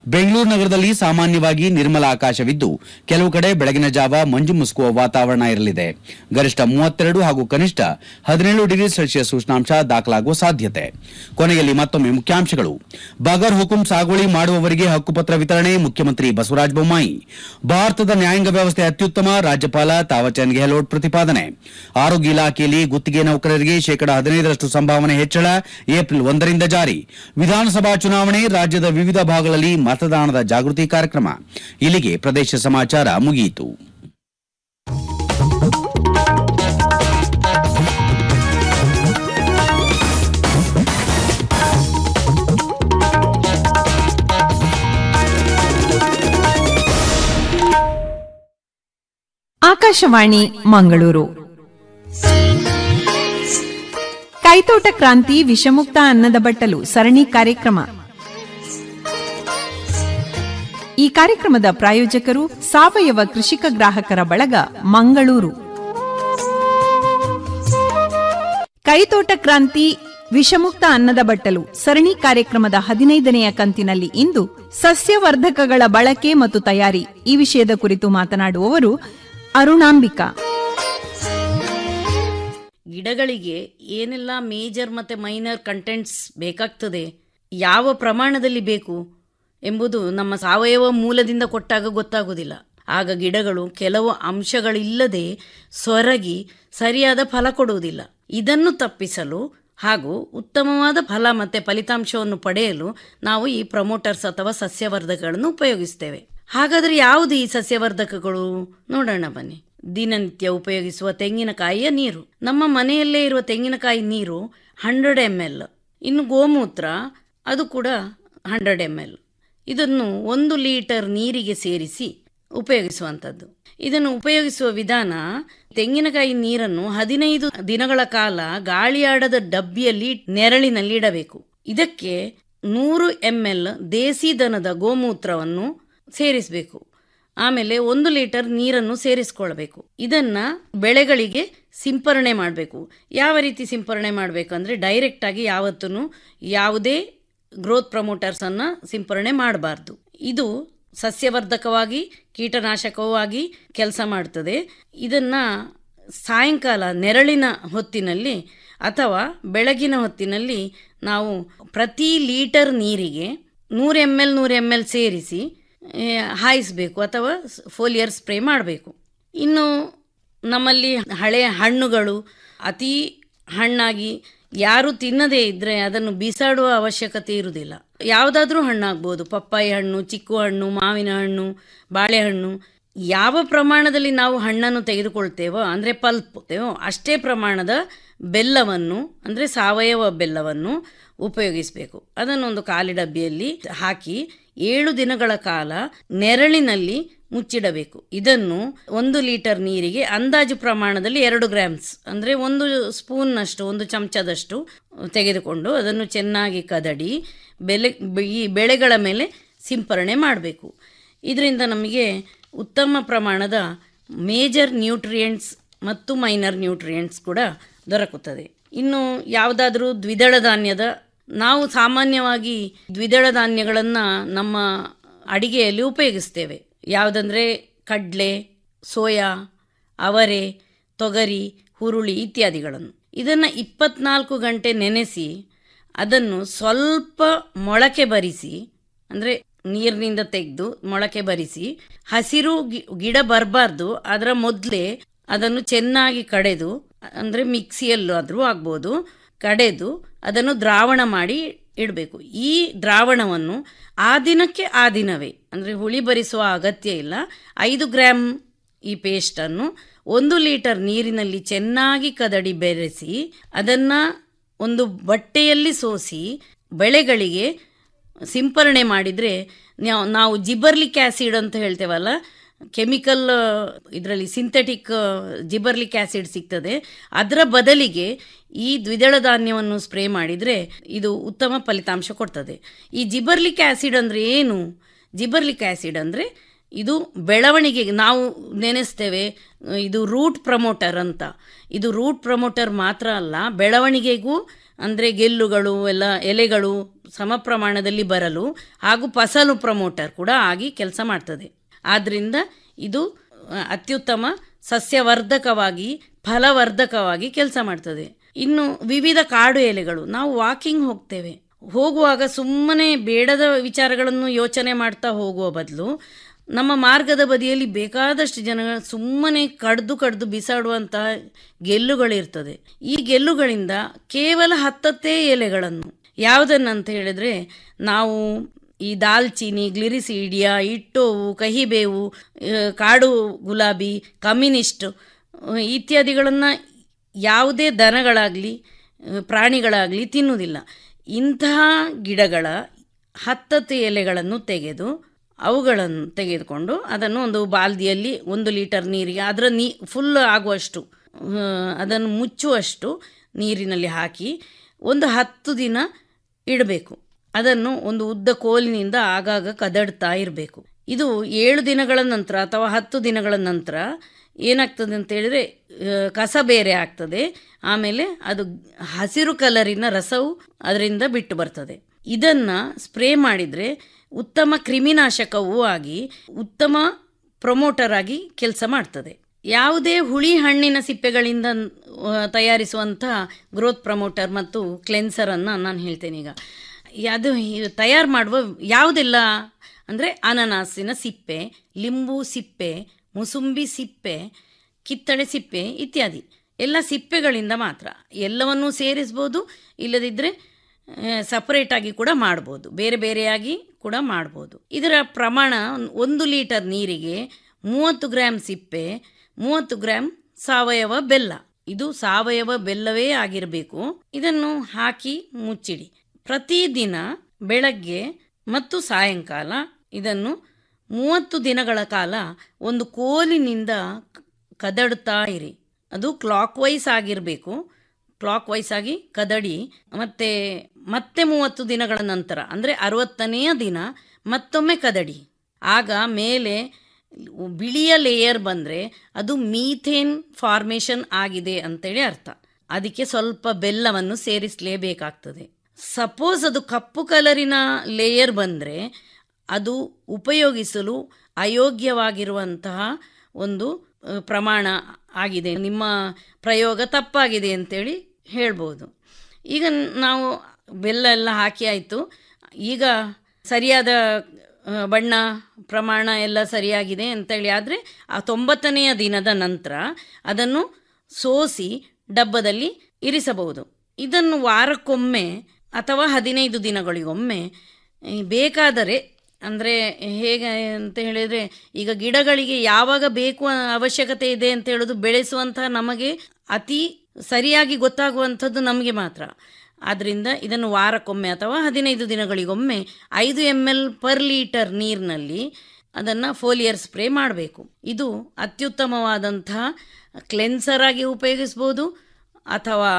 ಬೆಂಗಳೂರು ನಗರದಲ್ಲಿ ಸಾಮಾನ್ಯವಾಗಿ ನಿರ್ಮಲ ಆಕಾಶವಿದ್ದು ಕೆಲವು ಕಡೆ ಬೆಳಗಿನ ಜಾವ ಮಂಜು ಮುಸುಕುವ ವಾತಾವರಣ ಇರಲಿದೆ ಗರಿಷ್ಠ ಮೂವತ್ತೆರಡು ಹಾಗೂ ಕನಿಷ್ಠ ಹದಿನೇಳು ಡಿಗ್ರಿ ಸೆಲ್ಸಿಯಸ್ ಉಷ್ಣಾಂಶ ದಾಖಲಾಗುವ ಸಾಧ್ಯತೆ ಕೊನೆಯಲ್ಲಿ ಮತ್ತೊಮ್ಮೆ ಮುಖ್ಯಾಂಶಗಳು ಬಗರ್ ಹುಕುಂ ಸಾಗುವಳಿ ಮಾಡುವವರಿಗೆ ಹಕ್ಕುಪತ್ರ ವಿತರಣೆ ಮುಖ್ಯಮಂತ್ರಿ ಬಸವರಾಜ ಬೊಮ್ಮಾಯಿ ಭಾರತದ ನ್ಯಾಯಾಂಗ ವ್ಯವಸ್ಥೆ ಅತ್ಯುತ್ತಮ ರಾಜ್ಯಪಾಲ ತಾವರ್ಚಂದ್ ಗೆಹ್ಲೋಟ್ ಪ್ರತಿಪಾದನೆ ಆರೋಗ್ಯ ಇಲಾಖೆಯಲ್ಲಿ ಗುತ್ತಿಗೆ ನೌಕರರಿಗೆ ಶೇಕಡಾ ಹದಿನೈದರಷ್ಟು ಸಂಭಾವನೆ ಹೆಚ್ಚಳ ಏಪ್ರಿಲ್ ಒಂದರಿಂದ ಜಾರಿ ವಿಧಾನಸಭಾ ಚುನಾವಣೆ ರಾಜ್ಯದ ವಿವಿಧ ಭಾಗಗಳಲ್ಲಿ ಮತದಾನದ ಜಾಗೃತಿ ಕಾರ್ಯಕ್ರಮ ಇಲ್ಲಿಗೆ ಪ್ರದೇಶ ಸಮಾಚಾರ ಮುಗಿಯಿತು ಆಕಾಶವಾಣಿ ಮಂಗಳೂರು ಕೈತೋಟ ಕ್ರಾಂತಿ ವಿಷಮುಕ್ತ ಅನ್ನದ ಬಟ್ಟಲು ಸರಣಿ ಕಾರ್ಯಕ್ರಮ ಈ ಕಾರ್ಯಕ್ರಮದ ಪ್ರಾಯೋಜಕರು ಸಾವಯವ ಕೃಷಿಕ ಗ್ರಾಹಕರ ಬಳಗ ಮಂಗಳೂರು ಕೈತೋಟ ಕ್ರಾಂತಿ ವಿಷಮುಕ್ತ ಅನ್ನದ ಬಟ್ಟಲು ಸರಣಿ ಕಾರ್ಯಕ್ರಮದ ಹದಿನೈದನೆಯ ಕಂತಿನಲ್ಲಿ ಇಂದು ಸಸ್ಯವರ್ಧಕಗಳ ಬಳಕೆ ಮತ್ತು ತಯಾರಿ ಈ ವಿಷಯದ ಕುರಿತು ಮಾತನಾಡುವವರು ಅರುಣಾಂಬಿಕಾ ಗಿಡಗಳಿಗೆ ಏನೆಲ್ಲ ಮೇಜರ್ ಮತ್ತು ಮೈನರ್ ಕಂಟೆಂಟ್ಸ್ ಬೇಕಾಗ್ತದೆ ಯಾವ ಪ್ರಮಾಣದಲ್ಲಿ ಬೇಕು ಎಂಬುದು ನಮ್ಮ ಸಾವಯವ ಮೂಲದಿಂದ ಕೊಟ್ಟಾಗ ಗೊತ್ತಾಗುವುದಿಲ್ಲ ಆಗ ಗಿಡಗಳು ಕೆಲವು ಅಂಶಗಳಿಲ್ಲದೆ ಸೊರಗಿ ಸರಿಯಾದ ಫಲ ಕೊಡುವುದಿಲ್ಲ ಇದನ್ನು ತಪ್ಪಿಸಲು ಹಾಗೂ ಉತ್ತಮವಾದ ಫಲ ಮತ್ತು ಫಲಿತಾಂಶವನ್ನು ಪಡೆಯಲು ನಾವು ಈ ಪ್ರಮೋಟರ್ಸ್ ಅಥವಾ ಸಸ್ಯವರ್ಧಕಗಳನ್ನು ಉಪಯೋಗಿಸ್ತೇವೆ ಹಾಗಾದರೆ ಯಾವುದು ಈ ಸಸ್ಯವರ್ಧಕಗಳು ನೋಡೋಣ ಬನ್ನಿ ದಿನನಿತ್ಯ ಉಪಯೋಗಿಸುವ ತೆಂಗಿನಕಾಯಿಯ ನೀರು ನಮ್ಮ ಮನೆಯಲ್ಲೇ ಇರುವ ತೆಂಗಿನಕಾಯಿ ನೀರು ಹಂಡ್ರೆಡ್ ಎಮ್ ಎಲ್ ಇನ್ನು ಗೋಮೂತ್ರ ಅದು ಕೂಡ ಹಂಡ್ರೆಡ್ ಎಮ್ ಎಲ್ ಇದನ್ನು ಒಂದು ಲೀಟರ್ ನೀರಿಗೆ ಸೇರಿಸಿ ಉಪಯೋಗಿಸುವಂಥದ್ದು ಇದನ್ನು ಉಪಯೋಗಿಸುವ ವಿಧಾನ ತೆಂಗಿನಕಾಯಿ ನೀರನ್ನು ಹದಿನೈದು ದಿನಗಳ ಕಾಲ ಗಾಳಿಯಾಡದ ಡಬ್ಬಿಯಲ್ಲಿ ನೆರಳಿನಲ್ಲಿ ಇಡಬೇಕು ಇದಕ್ಕೆ ನೂರು ಎಮ್ ಎಲ್ ದೇಸಿ ದನದ ಗೋಮೂತ್ರವನ್ನು ಸೇರಿಸಬೇಕು ಆಮೇಲೆ ಒಂದು ಲೀಟರ್ ನೀರನ್ನು ಸೇರಿಸ್ಕೊಳ್ಬೇಕು ಇದನ್ನ ಬೆಳೆಗಳಿಗೆ ಸಿಂಪರಣೆ ಮಾಡಬೇಕು ಯಾವ ರೀತಿ ಸಿಂಪರಣೆ ಮಾಡಬೇಕು ಅಂದರೆ ಡೈರೆಕ್ಟಾಗಿ ಯಾವತ್ತೂ ಯಾವುದೇ ಗ್ರೋತ್ ಪ್ರಮೋಟರ್ಸನ್ನು ಸಿಂಪರಣೆ ಮಾಡಬಾರ್ದು ಇದು ಸಸ್ಯವರ್ಧಕವಾಗಿ ಕೀಟನಾಶಕವಾಗಿ ಕೆಲಸ ಮಾಡ್ತದೆ ಇದನ್ನು ಸಾಯಂಕಾಲ ನೆರಳಿನ ಹೊತ್ತಿನಲ್ಲಿ ಅಥವಾ ಬೆಳಗಿನ ಹೊತ್ತಿನಲ್ಲಿ ನಾವು ಪ್ರತಿ ಲೀಟರ್ ನೀರಿಗೆ ನೂರು ಎಮ್ ಎಲ್ ನೂರು ಎಮ್ ಎಲ್ ಸೇರಿಸಿ ಏ, ಹಾಯಿಸಬೇಕು ಅಥವಾ ಫೋಲಿಯರ್ ಸ್ಪ್ರೇ ಮಾಡಬೇಕು ಇನ್ನು ನಮ್ಮಲ್ಲಿ ಹಳೆಯ ಹಣ್ಣುಗಳು ಅತಿ ಹಣ್ಣಾಗಿ ಯಾರು ತಿನ್ನದೇ ಇದ್ದರೆ ಅದನ್ನು ಬಿಸಾಡುವ ಅವಶ್ಯಕತೆ ಇರುವುದಿಲ್ಲ ಯಾವುದಾದ್ರೂ ಹಣ್ಣಾಗ್ಬೋದು ಪಪ್ಪಾಯಿ ಹಣ್ಣು ಚಿಕ್ಕು ಹಣ್ಣು ಮಾವಿನ ಹಣ್ಣು ಬಾಳೆಹಣ್ಣು ಯಾವ ಪ್ರಮಾಣದಲ್ಲಿ ನಾವು ಹಣ್ಣನ್ನು ತೆಗೆದುಕೊಳ್ತೇವೋ ಅಂದರೆ ಪಲ್ಪ್ ಅಷ್ಟೇ ಪ್ರಮಾಣದ ಬೆಲ್ಲವನ್ನು ಅಂದರೆ ಸಾವಯವ ಬೆಲ್ಲವನ್ನು ಉಪಯೋಗಿಸಬೇಕು ಅದನ್ನೊಂದು ಖಾಲಿ ಡಬ್ಬಿಯಲ್ಲಿ ಹಾಕಿ ಏಳು ದಿನಗಳ ಕಾಲ ನೆರಳಿನಲ್ಲಿ ಮುಚ್ಚಿಡಬೇಕು ಇದನ್ನು ಒಂದು ಲೀಟರ್ ನೀರಿಗೆ ಅಂದಾಜು ಪ್ರಮಾಣದಲ್ಲಿ ಎರಡು ಗ್ರಾಮ್ಸ್ ಅಂದರೆ ಒಂದು ಸ್ಪೂನ್ನಷ್ಟು ಒಂದು ಚಮಚದಷ್ಟು ತೆಗೆದುಕೊಂಡು ಅದನ್ನು ಚೆನ್ನಾಗಿ ಕದಡಿ ಬೆಲೆ ಈ ಬೆಳೆಗಳ ಮೇಲೆ ಸಿಂಪರಣೆ ಮಾಡಬೇಕು ಇದರಿಂದ ನಮಗೆ ಉತ್ತಮ ಪ್ರಮಾಣದ ಮೇಜರ್ ನ್ಯೂಟ್ರಿಯೆಂಟ್ಸ್ ಮತ್ತು ಮೈನರ್ ನ್ಯೂಟ್ರಿಯೆಂಟ್ಸ್ ಕೂಡ ದೊರಕುತ್ತದೆ ಇನ್ನು ಯಾವುದಾದ್ರೂ ದ್ವಿದಳ ಧಾನ್ಯದ ನಾವು ಸಾಮಾನ್ಯವಾಗಿ ದ್ವಿದಳ ಧಾನ್ಯಗಳನ್ನು ನಮ್ಮ ಅಡಿಗೆಯಲ್ಲಿ ಉಪಯೋಗಿಸ್ತೇವೆ ಯಾವುದಂದರೆ ಕಡಲೆ ಸೋಯಾ ಅವರೆ ತೊಗರಿ ಹುರುಳಿ ಇತ್ಯಾದಿಗಳನ್ನು ಇದನ್ನು ಇಪ್ಪತ್ನಾಲ್ಕು ಗಂಟೆ ನೆನೆಸಿ ಅದನ್ನು ಸ್ವಲ್ಪ ಮೊಳಕೆ ಬರಿಸಿ ಅಂದರೆ ನೀರಿನಿಂದ ತೆಗೆದು ಮೊಳಕೆ ಬರಿಸಿ ಹಸಿರು ಗಿ- ಗಿಡ ಬರಬಾರ್ದು ಅದರ ಮೊದಲೇ ಅದನ್ನು ಚೆನ್ನಾಗಿ ಕಡೆದು ಅಂದರೆ ಮಿಕ್ಸಿಯಲ್ಲೂ ಆದರೂ ಆಗ್ಬೋದು ಕಡೆದು ಅದನ್ನು ದ್ರಾವಣ ಮಾಡಿ ಇಡಬೇಕು ಈ ದ್ರಾವಣವನ್ನು ಆ ದಿನಕ್ಕೆ ಆ ದಿನವೇ ಅಂದರೆ ಹುಳಿ ಬರಿಸುವ ಅಗತ್ಯ ಇಲ್ಲ ಐದು ಗ್ರಾಮ್ ಈ ಪೇಸ್ಟನ್ನು ಒಂದು ಲೀಟರ್ ನೀರಿನಲ್ಲಿ ಚೆನ್ನಾಗಿ ಕದಡಿ ಬೆರೆಸಿ ಅದನ್ನು ಒಂದು ಬಟ್ಟೆಯಲ್ಲಿ ಸೋಸಿ ಬೆಳೆಗಳಿಗೆ ಸಿಂಪರಣೆ ಮಾಡಿದರೆ ನಾವು ನಾವು ಜಿಬರ್ಲಿಕ್ ಆ್ಯಸಿಡ್ ಅಂತ ಹೇಳ್ತೇವಲ್ಲ ಕೆಮಿಕಲ್ ಇದರಲ್ಲಿ ಸಿಂಥೆಟಿಕ್ ಜಿಬರ್ಲಿಕ್ ಆ್ಯಸಿಡ್ ಸಿಗ್ತದೆ ಅದರ ಬದಲಿಗೆ ಈ ದ್ವಿದಳ ಧಾನ್ಯವನ್ನು ಸ್ಪ್ರೇ ಮಾಡಿದರೆ ಇದು ಉತ್ತಮ ಫಲಿತಾಂಶ ಕೊಡ್ತದೆ ಈ ಜಿಬರ್ಲಿಕ್ ಆ್ಯಸಿಡ್ ಅಂದರೆ ಏನು ಜಿಬರ್ಲಿಕ್ ಆ್ಯಸಿಡ್ ಅಂದರೆ ಇದು ಬೆಳವಣಿಗೆಗೆ ನಾವು ನೆನೆಸ್ತೇವೆ ಇದು ರೂಟ್ ಪ್ರಮೋಟರ್ ಅಂತ ಇದು ರೂಟ್ ಪ್ರಮೋಟರ್ ಮಾತ್ರ ಅಲ್ಲ ಬೆಳವಣಿಗೆಗೂ ಅಂದರೆ ಗೆಲ್ಲುಗಳು ಎಲ್ಲ ಎಲೆಗಳು ಸಮ ಪ್ರಮಾಣದಲ್ಲಿ ಬರಲು ಹಾಗೂ ಫಸಲು ಪ್ರಮೋಟರ್ ಕೂಡ ಆಗಿ ಕೆಲಸ ಮಾಡ್ತದೆ ಆದ್ದರಿಂದ ಇದು ಆ, ಅತ್ಯುತ್ತಮ ಸಸ್ಯವರ್ಧಕವಾಗಿ ಫಲವರ್ಧಕವಾಗಿ ಕೆಲಸ ಮಾಡ್ತದೆ ಇನ್ನು ವಿವಿಧ ಕಾಡು ಎಲೆಗಳು ನಾವು ವಾಕಿಂಗ್ ಹೋಗ್ತೇವೆ ಹೋಗುವಾಗ ಸುಮ್ಮನೆ ಬೇಡದ ವಿಚಾರಗಳನ್ನು ಯೋಚನೆ ಮಾಡ್ತಾ ಹೋಗುವ ಬದಲು ನಮ್ಮ ಮಾರ್ಗದ ಬದಿಯಲ್ಲಿ ಬೇಕಾದಷ್ಟು ಜನ ಸುಮ್ಮನೆ ಕಡ್ದು ಕಡ್ದು ಬಿಸಾಡುವಂತಹ ಗೆಲ್ಲುಗಳಿರ್ತದೆ ಈ ಗೆಲ್ಲುಗಳಿಂದ ಕೇವಲ ಹತ್ತತ್ತೇ ಎಲೆಗಳನ್ನು ಯಾವುದನ್ನಂತ ಹೇಳಿದ್ರೆ ನಾವು ಈ ದಾಲ್ಚಿನಿ ಗ್ಲಿರಿಸೀಡಿಯಾ ಇಟ್ಟೋವು ಕಹಿಬೇವು ಆ, ಕಾಡು ಗುಲಾಬಿ ಕಮ್ಯುನಿಸ್ಟ್ ಆ, ಇತ್ಯಾದಿಗಳನ್ನು ಯಾವುದೇ ದನಗಳಾಗಲಿ ಪ್ರಾಣಿಗಳಾಗಲಿ ತಿನ್ನುವುದಿಲ್ಲ ಇಂತಹ ಗಿಡಗಳ ಹತ್ತತ್ತು ಎಲೆಗಳನ್ನು ತೆಗೆದು ಅವುಗಳನ್ನು ತೆಗೆದುಕೊಂಡು ಅದನ್ನು ಒಂದು ಬಾಲ್ದಿಯಲ್ಲಿ ಒಂದು ಲೀಟರ್ ನೀರಿಗೆ ಅದರ ನೀ ಫುಲ್ ಆಗುವಷ್ಟು ಆ, ಅದನ್ನು ಮುಚ್ಚುವಷ್ಟು ನೀರಿನಲ್ಲಿ ಹಾಕಿ ಒಂದು ಹತ್ತು ದಿನ ಇಡಬೇಕು ಅದನ್ನು ಒಂದು ಉದ್ದ ಕೋಲಿನಿಂದ ಆಗಾಗ ಕದಡ್ತಾ ಇರಬೇಕು ಇದು ಏಳು ದಿನಗಳ ನಂತರ ಅಥವಾ ಹತ್ತು ದಿನಗಳ ನಂತರ ಏನಾಗ್ತದೆ ಅಂತ ಹೇಳಿದ್ರೆ ಆ, ಕಸ ಬೇರೆ ಆಗ್ತದೆ ಆಮೇಲೆ ಅದು ಹಸಿರು ಕಲರಿನ ರಸವು ಅದರಿಂದ ಬಿಟ್ಟು ಬರ್ತದೆ ಇದನ್ನ ಸ್ಪ್ರೇ ಮಾಡಿದರೆ ಉತ್ತಮ ಕ್ರಿಮಿನಾಶಕವೂ ಆಗಿ ಉತ್ತಮ ಪ್ರಮೋಟರ್ ಆಗಿ ಕೆಲಸ ಮಾಡ್ತದೆ ಯಾವುದೇ ಹುಳಿ ಹಣ್ಣಿನ ಸಿಪ್ಪೆಗಳಿಂದ ಆ, ತಯಾರಿಸುವಂತಹ ಗ್ರೋತ್ ಪ್ರಮೋಟರ್ ಮತ್ತು ಕ್ಲೆನ್ಸರನ್ನು ನಾನು ಹೇಳ್ತೇನೆ ಈಗ ಅದು ಹಿ- ತಯಾರು ಮಾಡುವ ಯಾವುದೆಲ್ಲ ಅಂದರೆ ಅನನಾಸಿನ ಸಿಪ್ಪೆ ಲಿಂಬು ಸಿಪ್ಪೆ ಮುಸುಂಬಿ ಸಿಪ್ಪೆ ಕಿತ್ತಳೆ ಸಿಪ್ಪೆ ಇತ್ಯಾದಿ ಎಲ್ಲ ಸಿಪ್ಪೆಗಳಿಂದ ಮಾತ್ರ ಎಲ್ಲವನ್ನೂ ಸೇರಿಸ್ಬೋದು ಇಲ್ಲದಿದ್ದರೆ ಸಪರೇಟಾಗಿ ಕೂಡ ಮಾಡ್ಬೋದು ಬೇರೆ ಬೇರೆಯಾಗಿ ಕೂಡ ಮಾಡ್ಬೋದು ಇದರ ಪ್ರಮಾಣ ಒಂದು ಲೀಟರ್ ನೀರಿಗೆ ಮೂವತ್ತು ಗ್ರಾಮ್ ಸಿಪ್ಪೆ ಮೂವತ್ತು ಗ್ರಾಮ್ ಸಾವಯವ ಬೆಲ್ಲ ಇದು ಸಾವಯವ ಬೆಲ್ಲವೇ ಆಗಿರಬೇಕು ಇದನ್ನು ಹಾಕಿ ಮುಚ್ಚಿಡಿ ಪ್ರತಿದಿನ ಬೆಳಗ್ಗೆ ಮತ್ತು ಸಾಯಂಕಾಲ ಇದನ್ನು ಮೂವತ್ತು ದಿನಗಳ ಕಾಲ ಒಂದು ಕೋಲಿನಿಂದ ಕ- ಕದಡ್ತಾ ಇರಿ ಅದು ಕ್ಲಾಕ್ ವೈಸ್ ಆಗಿರಬೇಕು ಕ್ಲಾಕ್ ವೈಸ್ ಆಗಿ ಕದಡಿ ಮತ್ತೆ ಮತ್ತೆ ಮೂವತ್ತು ದಿನಗಳ ನಂತರ ಅಂದರೆ ಅರವತ್ತನೆಯ ದಿನ ಮತ್ತೊಮ್ಮೆ ಕದಡಿ ಆಗ ಮೇಲೆ ಬಿಳಿಯ ಲೇಯರ್ ಬಂದರೆ ಅದು ಮೀಥೇನ್ ಫಾರ್ಮೇಷನ್ ಆಗಿದೆ ಅಂತೇಳಿ ಅರ್ಥ ಅದಕ್ಕೆ ಸ್ವಲ್ಪ ಬೆಲ್ಲವನ್ನು ಸೇರಿಸಲೇಬೇಕಾಗ್ತದೆ ಸಪೋಸ್ ಅದು ಕಪ್ಪು ಕಲರಿನ ಲೇಯರ್ ಬಂದರೆ ಅದು ಉಪಯೋಗಿಸಲು ಅಯೋಗ್ಯವಾಗಿರುವಂತಹ ಒಂದು ಆ, ಪ್ರಮಾಣ ಆಗಿದೆ ನಿಮ್ಮ ಪ್ರಯೋಗ ತಪ್ಪಾಗಿದೆ ಅಂತೇಳಿ ಹೇಳ್ಬೋದು ಈಗ ನಾವು ಬೆಲ್ಲ ಎಲ್ಲ ಹಾಕಿ ಆಯಿತು ಈಗ ಸರಿಯಾದ ಆ, ಬಣ್ಣ ಪ್ರಮಾಣ ಎಲ್ಲ ಸರಿಯಾಗಿದೆ ಅಂತೇಳಿ ಆದರೆ ಆ ತೊಂಬತ್ತನೆಯ ದಿನದ ನಂತರ ಅದನ್ನು ಸೋಸಿ ಡಬ್ಬದಲ್ಲಿ ಇರಿಸಬಹುದು ಇದನ್ನು ವಾರಕ್ಕೊಮ್ಮೆ ಅಥವಾ ಹದಿನೈದು ದಿನಗಳಿಗೊಮ್ಮೆ ಈ ಬೇಕಾದರೆ ಅಂದರೆ ಹೇಗೆ ಅಂತ ಹೇಳಿದರೆ ಈಗ ಗಿಡಗಳಿಗೆ ಯಾವಾಗ ಬೇಕು ಅ- ಅವಶ್ಯಕತೆ ಇದೆ ಅಂತ ಹೇಳೋದು ಬೆಳೆಸುವಂತಹ ನಮಗೆ ಅತಿ ಸರಿಯಾಗಿ ಗೊತ್ತಾಗುವಂಥದ್ದು ನಮಗೆ ಮಾತ್ರ ಆದ್ದರಿಂದ ಇದನ್ನು ವಾರಕ್ಕೊಮ್ಮೆ ಅಥವಾ ಹದಿನೈದು ದಿನಗಳಿಗೊಮ್ಮೆ ಐದು ಎಮ್ ಎಲ್ ಪರ್ ಲೀಟರ್ ನೀರಿನಲ್ಲಿ ಅದನ್ನು ಫೋಲಿಯರ್ ಸ್ಪ್ರೇ ಮಾಡಬೇಕು ಇದು ಅತ್ಯುತ್ತಮವಾದಂತಹ ಕ್ಲೆನ್ಸರ್ ಆಗಿ ಉಪಯೋಗಿಸ್ಬೋದು ಅಥವಾ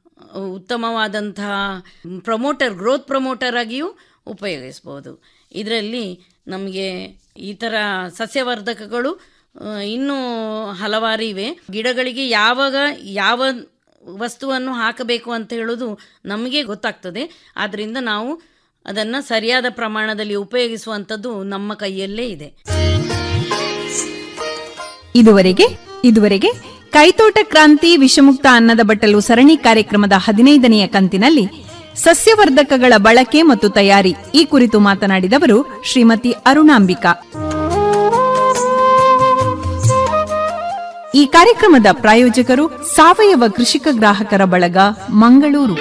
ಉತ್ತಮವಾದಂತಹ ಪ್ರಮೋಟರ್ ಗ್ರೋತ್ ಪ್ರಮೋಟರ್ ಆಗಿಯೂ ಉಪಯೋಗಿಸ್ಬೋದು ಇದರಲ್ಲಿ ನಮಗೆ ಈ ಥರ ಸಸ್ಯವರ್ಧಕಗಳು ಆ, ಇನ್ನೂ ಹಲವಾರು ಇವೆ ಗಿಡಗಳಿಗೆ ಯಾವಾಗ ಯಾವ ವಸ್ತುವನ್ನು ಹಾಕಬೇಕು ಅಂತ ಹೇಳೋದು ನಮಗೆ ಗೊತ್ತಾಗ್ತದೆ ಆದ್ದರಿಂದ ನಾವು ಅದನ್ನು ಸರಿಯಾದ ಪ್ರಮಾಣದಲ್ಲಿ ಉಪಯೋಗಿಸುವಂಥದ್ದು ನಮ್ಮ ಕೈಯಲ್ಲೇ ಇದೆ ಇದುವರೆಗೆ ಇದುವರೆಗೆ ಕೈತೋಟ ಕ್ರಾಂತಿ ವಿಷಮುಕ್ತ ಅನ್ನದ ಬಟ್ಟಲು ಸರಣಿ ಕಾರ್ಯಕ್ರಮದ ಹದಿನೈದನೆಯ ಕಂತಿನಲ್ಲಿ ಸಸ್ಯವರ್ಧಕಗಳ ಬಳಕೆ ಮತ್ತು ತಯಾರಿ ಈ ಕುರಿತು ಮಾತನಾಡಿದವರು ಶ್ರೀಮತಿ ಅರುಣಾಂಬಿಕಾ ಈ ಕಾರ್ಯಕ್ರಮದ ಪ್ರಾಯೋಜಕರು ಸಾವಯವ ಕೃಷಿಕ ಗ್ರಾಹಕರ ಬಳಗ ಮಂಗಳೂರು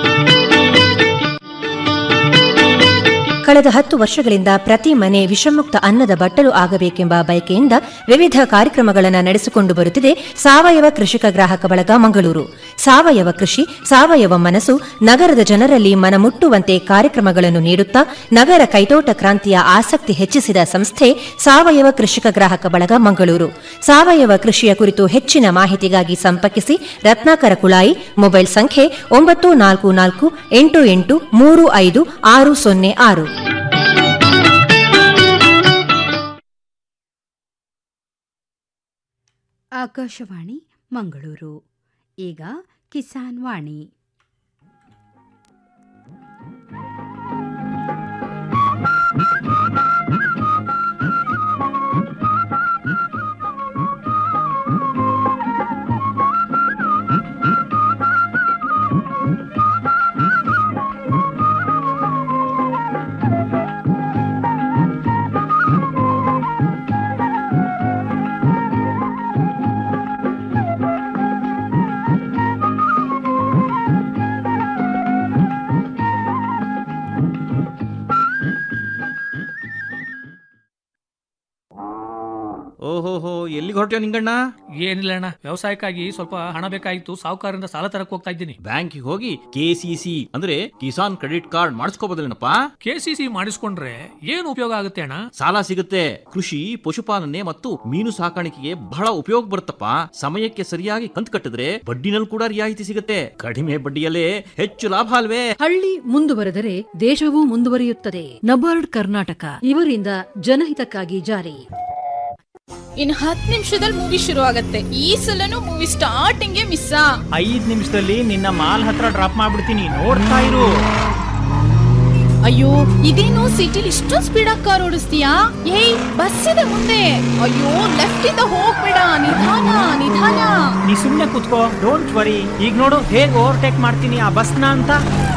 ಕಳೆದ ಹತ್ತು ವರ್ಷಗಳಿಂದ ಪ್ರತಿ ಮನೆ ವಿಷಮುಕ್ತ ಅನ್ನದ ಬಟ್ಟಲು ಆಗಬೇಕೆಂಬ ಬಯಕೆಯಿಂದ ವಿವಿಧ ಕಾರ್ಯಕ್ರಮಗಳನ್ನು ನಡೆಸಿಕೊಂಡು ಬರುತ್ತಿದೆ ಸಾವಯವ ಕೃಷಿಕ ಗ್ರಾಹಕ ಬಳಗ ಮಂಗಳೂರು ಸಾವಯವ ಕೃಷಿ ಸಾವಯವ ಮನಸ್ಸು ನಗರದ ಜನರಲ್ಲಿ ಮನಮುಟ್ಟುವಂತೆ ಕಾರ್ಯಕ್ರಮಗಳನ್ನು ನೀಡುತ್ತಾ ನಗರ ಕೈತೋಟ ಕ್ರಾಂತಿಯ ಆಸಕ್ತಿ ಹೆಚ್ಚಿಸಿದ ಸಂಸ್ಥೆ ಸಾವಯವ ಕೃಷಿಕ ಗ್ರಾಹಕ ಬಳಗ ಮಂಗಳೂರು ಸಾವಯವ ಕೃಷಿಯ ಕುರಿತು ಹೆಚ್ಚಿನ ಮಾಹಿತಿಗಾಗಿ ಸಂಪರ್ಕಿಸಿ ರತ್ನಾಕರ ಕುಳಾಯಿ ಮೊಬೈಲ್ ಸಂಖ್ಯೆ ಒಂಬತ್ತು ನಾಲ್ಕು ನಾಲ್ಕು ಎಂಟು ಎಂಟು ಮೂರು ಐದು ಆರು ಸೊನ್ನೆ ಆರು ಆಕಾಶವಾಣಿ ಮಂಗಳೂರು ಈಗ ಕಿಸಾನ್ ವಾಣಿ ಓಹೋಹೋ ಎಲ್ಲಿಗೆ ಹೊರಟ್ಯೋ ನಿಂಗಣ್ಣ ಏನಿಲ್ಲ ಅಣ್ಣ ವ್ಯವಸಾಯಕ್ಕಾಗಿ ಸ್ವಲ್ಪ ಹಣ ಬೇಕಾಗಿತ್ತು ಸಾಹುಕಾರರಿಂದ ಸಾಲ ತರಕ್ ಹೋಗ್ತಾ ಇದ್ದೀನಿ ಬ್ಯಾಂಕಿಗೆ ಹೋಗಿ ಕೆಸಿಸಿ ಅಂದ್ರೆ ಕಿಸಾನ್ ಕ್ರೆಡಿಟ್ ಕಾರ್ಡ್ ಮಾಡಿಸ್ಕೋಬೋದಲ್ಲೇನಪ್ಪ ಕೆ ಸಿ ಸಿ ಮಾಡಿಸ್ಕೊಂಡ್ರೆ ಏನು ಉಪಯೋಗ ಆಗುತ್ತೆ ಅಣ್ಣ ಸಾಲ ಸಿಗುತ್ತೆ ಕೃಷಿ ಪಶುಪಾಲನೆ ಮತ್ತು ಮೀನು ಸಾಕಾಣಿಕೆಗೆ ಬಹಳ ಉಪಯೋಗ ಬರುತ್ತಪ್ಪ ಸಮಯಕ್ಕೆ ಸರಿಯಾಗಿ ಕಂತು ಕಟ್ಟಿದ್ರೆ ಬಡ್ಡಿನಲ್ಲಿ ಕೂಡ ರಿಯಾಯಿತಿ ಸಿಗುತ್ತೆ ಕಡಿಮೆ ಬಡ್ಡಿಯಲ್ಲೇ ಹೆಚ್ಚು ಲಾಭ ಅಲ್ವೇ ಹಳ್ಳಿ ಮುಂದುವರೆದರೆ ದೇಶವೂ ಮುಂದುವರಿಯುತ್ತದೆ ನಬಾರ್ಡ್ ಕರ್ನಾಟಕ ಇವರಿಂದ ಜನಹಿತಕ್ಕಾಗಿ ಜಾರಿ ಇನ್ ಹತ್ತು ನಿಮಿಷದಲ್ಲಿ ಮೂವಿ ಶುರು ಆಗತ್ತೆ ಈ ಸಲನು ಮೂವಿ ಸ್ಟಾರ್ಟಿಂಗ್ ಮಿಸ್ ಐದ್ ನಿಮಿಷದಲ್ಲಿ ನಿನ್ನ ಮಾಲ್ ಹತ್ರ ಡ್ರಾಪ್ ಮಾಡ್ಬಿಡ್ತೀನಿ ನೋಡ್ತಾ ಇರು ಅಯ್ಯೋ ಇದೇನು ಸಿಟಿಲಿ ಇಷ್ಟೊಂದು ಸ್ಪೀಡ್ ಆಗಿ ಕಾರ್ ಓಡಿಸ್ತೀಯಾ ಏಯ್ ಬಸ್ ಇದೆ ಮುಂದೆ ಅಯ್ಯೋ ಲೆಫ್ಟ್ ಇಂದ ಹೋಗ್ಬೇಡ ನಿಧಾನ ನಿಧಾನ ನೀ ಸುಮ್ನೆ ಕುತ್ಕೋ ಡೋಂಟ್ ವರಿ ಈಗ ನೋಡು ಹೇಗ್ ಓವರ್ಟೇಕ್ ಮಾಡ್ತೀನಿ ಆ ಬಸ್ನ ಅಂತ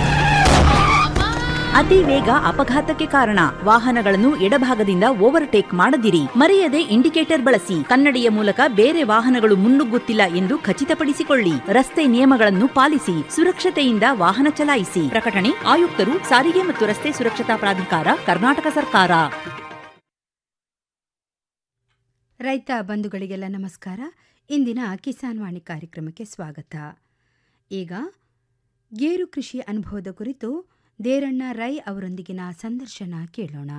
ಅತಿ ವೇಗ ಅಪಘಾತಕ್ಕೆ ಕಾರಣ ವಾಹನಗಳನ್ನು ಎಡಭಾಗದಿಂದ ಓವರ್ಟೇಕ್ ಮಾಡದಿರಿ ಮರೆಯದೆ ಇಂಡಿಕೇಟರ್ ಬಳಸಿ ಕನ್ನಡಿಯ ಮೂಲಕ ಬೇರೆ ವಾಹನಗಳು ಮುನ್ನುಗ್ಗುತ್ತಿಲ್ಲ ಎಂದು ಖಚಿತಪಡಿಸಿಕೊಳ್ಳಿ ರಸ್ತೆ ನಿಯಮಗಳನ್ನು ಪಾಲಿಸಿ ಸುರಕ್ಷತೆಯಿಂದ ವಾಹನ ಚಲಾಯಿಸಿ ಪ್ರಕಟಣೆ ಆಯುಕ್ತರು ಸಾರಿಗೆ ಮತ್ತು ರಸ್ತೆ ಸುರಕ್ಷತಾ ಪ್ರಾಧಿಕಾರ ಕರ್ನಾಟಕ ಸರ್ಕಾರ ರೈತ ಬಂಧುಗಳಿಗೆಲ್ಲ ನಮಸ್ಕಾರ ಇಂದಿನ ಕಿಸಾನ್ ವಾಣಿ ಕಾರ್ಯಕ್ರಮಕ್ಕೆ ಸ್ವಾಗತ ಈಗ ಗೇರು ಕೃಷಿ ಅನುಭವದ ಕುರಿತು ದೇರಣ್ಣ ರೈ ಅವರೊಂದಿಗಿನ ಸಂದರ್ಶನ ಕೇಳೋಣ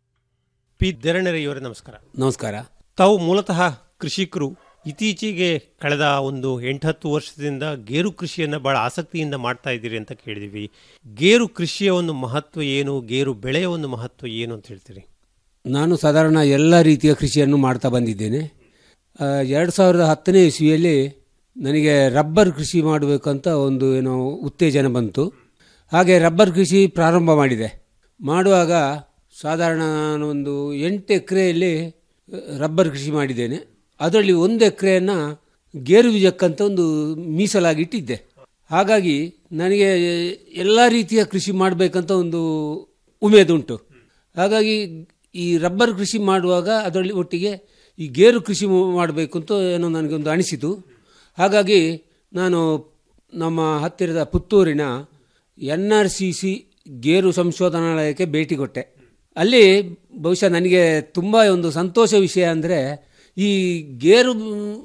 ಪಿ ದೇರಣ್ಣರಯ್ಯವರೇ ನಮಸ್ಕಾರ ನಮಸ್ಕಾರ ತಾವು ಮೂಲತಃ ಕೃಷಿಕರು ಇತ್ತೀಚೆಗೆ ಕಳೆದ ಒಂದು ಎಂಟತ್ತು ವರ್ಷದಿಂದ ಗೇರು ಕೃಷಿಯನ್ನು ಬಹಳ ಆಸಕ್ತಿಯಿಂದ ಮಾಡ್ತಾ ಇದ್ದೀರಿ ಅಂತ ಕೇಳಿದ್ವಿ ಗೇರು ಕೃಷಿಯ ಒಂದು ಮಹತ್ವ ಏನು ಗೇರು ಬೆಳೆಯ ಒಂದು ಮಹತ್ವ ಏನು ಅಂತ ಹೇಳ್ತೀರಿ ನಾನು ಸಾಧಾರಣ ಎಲ್ಲ ರೀತಿಯ ಕೃಷಿಯನ್ನು ಮಾಡ್ತಾ ಬಂದಿದ್ದೇನೆ ಎರಡು ಸಾವಿರದ ಹತ್ತನೇ ಇಸ್ವಿಯಲ್ಲಿ ನನಗೆ ರಬ್ಬರ್ ಕೃಷಿ ಮಾಡಬೇಕಂತ ಒಂದು ಏನೋ ಉತ್ತೇಜನ ಬಂತು ಹಾಗೆ ರಬ್ಬರ್ ಕೃಷಿ ಪ್ರಾರಂಭ ಮಾಡಿದೆ ಮಾಡುವಾಗ ಸಾಧಾರಣ ನಾನು ಒಂದು ಎಂಟು ಎಕರೆಯಲ್ಲಿ ರಬ್ಬರ್ ಕೃಷಿ ಮಾಡಿದ್ದೇನೆ ಅದರಲ್ಲಿ ಒಂದು ಎಕರೆಯನ್ನು ಗೇರು ಬೀಜಕ್ಕಂತ ಒಂದು ಮೀಸಲಾಗಿ ಇಟ್ಟಿದ್ದೆ ಹಾಗಾಗಿ ನನಗೆ ಎಲ್ಲ ರೀತಿಯ ಕೃಷಿ ಮಾಡಬೇಕಂತ ಒಂದು ಉಮೇದುಂಟು ಹಾಗಾಗಿ ಈ ರಬ್ಬರ್ ಕೃಷಿ ಮಾಡುವಾಗ ಅದರಲ್ಲಿ ಒಟ್ಟಿಗೆ ಈ ಗೇರು ಕೃಷಿ ಮಾಡಬೇಕು ಅಂತ ಏನೋ ನನಗೊಂದು ಅನಿಸಿತು ಹಾಗಾಗಿ ನಾನು ನಮ್ಮ ಹತ್ತಿರದ ಪುತ್ತೂರಿನ ಎನ್ ಆರ್ ಸಿ ಸಿ ಗೇರು ಸಂಶೋಧನಾಲಯಕ್ಕೆ ಭೇಟಿ ಕೊಟ್ಟೆ ಅಲ್ಲಿ ಬಹುಶಃ ನನಗೆ ತುಂಬ ಒಂದು ಸಂತೋಷ ವಿಷಯ ಅಂದರೆ ಈ ಗೇರು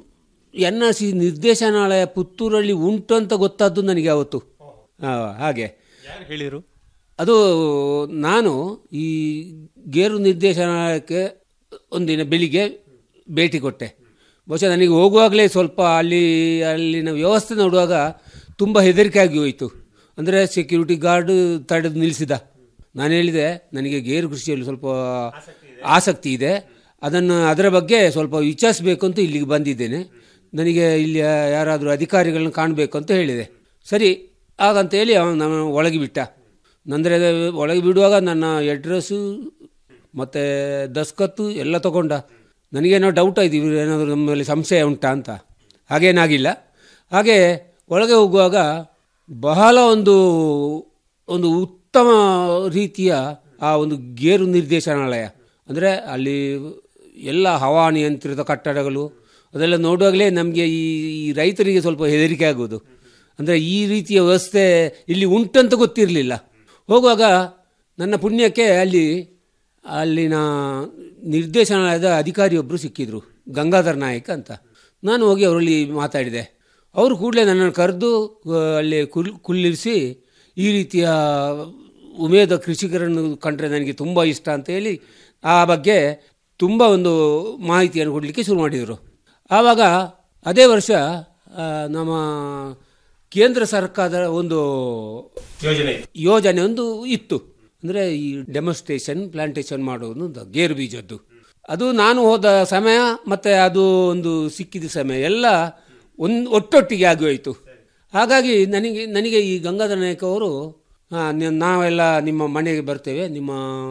ಎನ್ ಆರ್ ಸಿ ನಿರ್ದೇಶನಾಲಯ ಪುತ್ತೂರಲ್ಲಿ ಉಂಟು ಅಂತ ಗೊತ್ತಾದ್ದು ನನಗೆ ಅವತ್ತು ಆ, ಹಾಗೆ ಯಾರು ಹೇಳಿರು ಅದು ನಾನು ಈ ಗೇರು ನಿರ್ದೇಶನಾಲಯಕ್ಕೆ ಒಂದಿನ ಬೆಳಿಗ್ಗೆ ಭೇಟಿ ಕೊಟ್ಟೆ ಬಹುಶಃ ನನಗೆ ಹೋಗುವಾಗಲೇ ಸ್ವಲ್ಪ ಅಲ್ಲಿ ಅಲ್ಲಿನ ವ್ಯವಸ್ಥೆ ನೋಡುವಾಗ ತುಂಬ ಹೆದರಿಕೆ ಆಗಿ ಹೋಯಿತು ಅಂದರೆ ಸೆಕ್ಯೂರಿಟಿ ಗಾರ್ಡ್ ತಡೆದು ನಿಲ್ಲಿಸಿದ ನಾನು ಹೇಳಿದೆ ನನಗೆ ಗೇರು ಕೃಷಿಯಲ್ಲಿ ಸ್ವಲ್ಪ ಆಸಕ್ತಿ ಇದೆ ಅದನ್ನು ಅದರ ಬಗ್ಗೆ ಸ್ವಲ್ಪ ವಿಚಾರಿಸಬೇಕು ಅಂತ ಇಲ್ಲಿಗೆ ಬಂದಿದ್ದೇನೆ ನನಗೆ ಇಲ್ಲಿ ಯಾರಾದರೂ ಅಧಿಕಾರಿಗಳನ್ನ ಕಾಣಬೇಕು ಅಂತ ಹೇಳಿದೆ ಸರಿ ಹಾಗಂತ ಹೇಳಿ ಅವನು ನಾನು ಒಳಗೆ ಬಿಟ್ಟ ನಂದರೆ ಒಳಗೆ ಬಿಡುವಾಗ ನನ್ನ ಅಡ್ರೆಸ್ಸು ಮತ್ತು ದಸ್ಕತ್ತು ಎಲ್ಲ ತಗೊಂಡ ನನಗೇನೋ ಡೌಟ್ ಆಯ್ತು ಇವರು ಏನಾದರೂ ನಮ್ಮ ಮೇಲೆ ಸಂಶಯ ಉಂಟಾ ಅಂತ ಹಾಗೇನಾಗಿಲ್ಲ ಹಾಗೆ ಒಳಗೆ ಹೋಗುವಾಗ ಬಹಳ ಒಂದು ಒಂದು ಉತ್ತಮ ರೀತಿಯ ಆ ಒಂದು ಗೇರು ನಿರ್ದೇಶನಾಲಯ ಅಂದರೆ ಅಲ್ಲಿ ಎಲ್ಲ ಹವಾನಿಯಂತ್ರಿತ ಕಟ್ಟಡಗಳು ಅದೆಲ್ಲ ನೋಡುವಾಗಲೇ ನಮಗೆ ಈ ಈ ರೈತರಿಗೆ ಸ್ವಲ್ಪ ಹೆದರಿಕೆ ಆಗೋದು ಅಂದರೆ ಈ ರೀತಿಯ ವ್ಯವಸ್ಥೆ ಇಲ್ಲಿ ಉಂಟಂತ ಗೊತ್ತಿರಲಿಲ್ಲ ಹೋಗುವಾಗ ನನ್ನ ಪುಣ್ಯಕ್ಕೆ ಅಲ್ಲಿ ಅಲ್ಲಿನ ನಿರ್ದೇಶನಾಲಯದ ಅಧಿಕಾರಿಯೊಬ್ಬರು ಸಿಕ್ಕಿದ್ರು ಗಂಗಾಧರ್ ನಾಯಕ್ ಅಂತ ನಾನು ಹೋಗಿ ಅವರಲ್ಲಿ ಮಾತಾಡಿದೆ ಅವರು ಕೂಡಲೇ ನನ್ನನ್ನು ಕರೆದು ಆ, ಅಲ್ಲಿ ಕುಲ್ ಕುಳ್ಳಿರಿಸಿ ಈ ರೀತಿಯ ಉಮೇದ ಕೃಷಿಕರನ್ನು ಕಂಡ್ರೆ ನನಗೆ ತುಂಬ ಇಷ್ಟ ಅಂತ ಹೇಳಿ ಆ ಬಗ್ಗೆ ತುಂಬ ಒಂದು ಮಾಹಿತಿಯನ್ನು ಕೊಡಲಿಕ್ಕೆ ಶುರು ಮಾಡಿದರು ಆವಾಗ ಅದೇ ವರ್ಷ ಆ, ನಮ್ಮ ಕೇಂದ್ರ ಸರ್ಕಾರದ ಒಂದು ಯೋಜನೆ ಯೋಜನೆ ಒಂದು ಇತ್ತು ಅಂದರೆ ಈ ಡೆಮೋಸ್ಟ್ರೇಷನ್ ಪ್ಲಾಂಟೇಶನ್ ಮಾಡೋದು ಒಂದು ಗೇರು ಬೀಜದ್ದು ಅದು ನಾನು ಹೋದ ಸಮಯ ಮತ್ತು ಅದು ಒಂದು ಸಿಕ್ಕಿದ ಸಮಯ ಎಲ್ಲ ಒಂದು ಒಟ್ಟೊಟ್ಟಿಗೆ ಆಗಿ ಹೋಯಿತು ಹಾಗಾಗಿ ನನಗೆ ನನಗೆ ಈ ಗಂಗಾಧರ ನಾಯಕ್ ಅವರು "ಹಾ, ನಿ- ನಾವೆಲ್ಲ ನಿಮ್ಮ ಮನೆಗೆ ಬರ್ತೇವೆ ನಿಮ್ಮ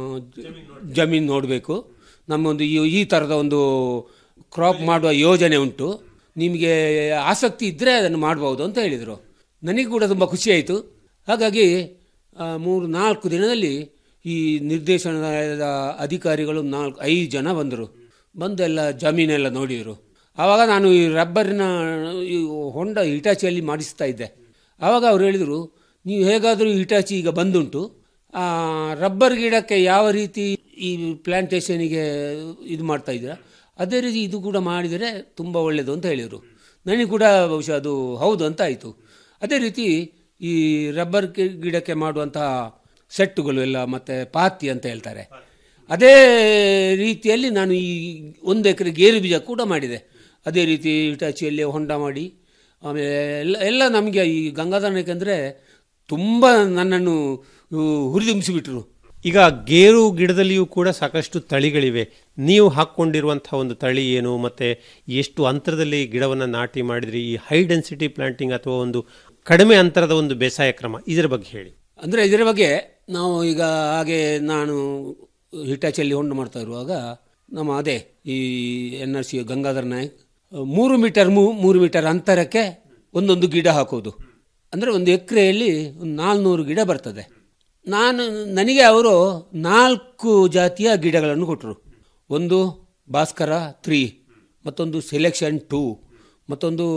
ಜಮೀನು ನೋಡಬೇಕು ನಮ್ಮೊಂದು ಈ ಈ ಥರದ ಒಂದು ಕ್ರಾಪ್ ಮಾಡುವ ಯೋಜನೆ ಉಂಟು ನಿಮಗೆ ಆಸಕ್ತಿ ಇದ್ದರೆ ಅದನ್ನು ಮಾಡ್ಬೋದು ಅಂತ ಹೇಳಿದರು ನನಗೆ ಕೂಡ ತುಂಬ ಖುಷಿಯಾಯಿತು ಹಾಗಾಗಿ ಆ, ಮೂರು ನಾಲ್ಕು ದಿನದಲ್ಲಿ ಈ ನಿರ್ದೇಶನಾಲಯದ ಅಧಿಕಾರಿಗಳು ನಾಲ್ಕು ಐದು ಜನ ಬಂದರು ಬಂದು ಎಲ್ಲ ಜಮೀನೆಲ್ಲ ನೋಡಿದರು ಆವಾಗ ನಾನು ಈ ರಬ್ಬರಿನ ಈ ಹೊಂಡ ಹಿಟಾಚಿಯಲ್ಲಿ ಮಾಡಿಸ್ತಾ ಇದ್ದೆ ಆವಾಗ ಅವ್ರು ಹೇಳಿದರು ನೀವು ಹೇಗಾದರೂ ಹಿಟಾಚಿ ಈಗ ಬಂದುಂಟು ಆ, ರಬ್ಬರ್ ಗಿಡಕ್ಕೆ ಯಾವ ರೀತಿ ಈ ಪ್ಲಾಂಟೇಶನಿಗೆ ಇದು ಮಾಡ್ತಾ ಇದ್ದೀರಾ ಅದೇ ರೀತಿ ಇದು ಕೂಡ ಮಾಡಿದರೆ ತುಂಬ ಒಳ್ಳೆಯದು ಅಂತ ಹೇಳಿದರು ನನಗೆ ಕೂಡ ಬಹುಶಃ ಅದು ಹೌದು ಅಂತ ಆಯಿತು ಅದೇ ರೀತಿ ಈ ರಬ್ಬರ್ ಗಿ- ಗಿಡಕ್ಕೆ ಮಾಡುವಂತಹ ಸೆಟ್ಟುಗಳು ಎಲ್ಲ ಮತ್ತು ಪಾತಿ ಅಂತ ಹೇಳ್ತಾರೆ ಅದೇ ರೀತಿಯಲ್ಲಿ ನಾನು ಈ ಒಂದು ಎಕರೆ ಗೇರು ಬೀಜ ಕೂಡ ಮಾಡಿದೆ ಅದೇ ರೀತಿ ಇಟಾಚಿಯಲ್ಲಿ ಹೊಂಡ ಮಾಡಿ ಆಮೇಲೆ ಎಲ್ಲ ಎಲ್ಲ ನಮಗೆ ಈ ಗಂಗಾಧರ ಯಾಕಂದರೆ ತುಂಬ ನನ್ನನ್ನು ಹುರಿದುಂಬಿಸಿಬಿಟ್ರು ಈಗ ಗೇರು ಗಿಡದಲ್ಲಿಯೂ ಕೂಡ ಸಾಕಷ್ಟು ತಳಿಗಳಿವೆ ನೀವು ಹಾಕ್ಕೊಂಡಿರುವಂತಹ ಒಂದು ತಳಿ ಏನು ಮತ್ತೆ ಎಷ್ಟು ಅಂತರದಲ್ಲಿ ಗಿಡವನ್ನು ನಾಟಿ ಮಾಡಿದ್ರಿ ಈ ಹೈ ಡೆನ್ಸಿಟಿ ಪ್ಲಾಂಟಿಂಗ್ ಅಥವಾ ಒಂದು ಕಡಿಮೆ ಅಂತರದ ಒಂದು ಬೇಸಾಯ ಕ್ರಮ ಇದರ ಬಗ್ಗೆ ಹೇಳಿ ಅಂದರೆ ಇದರ ಬಗ್ಗೆ ನಾವು ಈಗ ಹಾಗೆ ನಾನು ಹಿಟಾಚಲ್ಲಿ ಹೊಂಡು ಮಾಡ್ತಾ ಇರುವಾಗ ನಮ್ಮ ಅದೇ ಈ N R C Gangadhar Nayak ಮೂರು ಮೀಟರ್ ಮೂ ಮೂರು ಮೀಟರ್ ಅಂತರಕ್ಕೆ ಒಂದೊಂದು ಗಿಡ ಹಾಕೋದು ಅಂದರೆ ಒಂದು ಎಕರೆಯಲ್ಲಿ ಒಂದು ನಾಲ್ನೂರು ಗಿಡ ಬರ್ತದೆ ನಾನು ನನಗೆ ಅವರು ನಾಲ್ಕು ಜಾತಿಯ ಗಿಡಗಳನ್ನು ಕೊಟ್ಟರು ಒಂದು ಭಾಸ್ಕರ ತ್ರೀ ಮತ್ತೊಂದು ಸೆಲೆಕ್ಷನ್ ಟೂ ಮತ್ತೊಂದು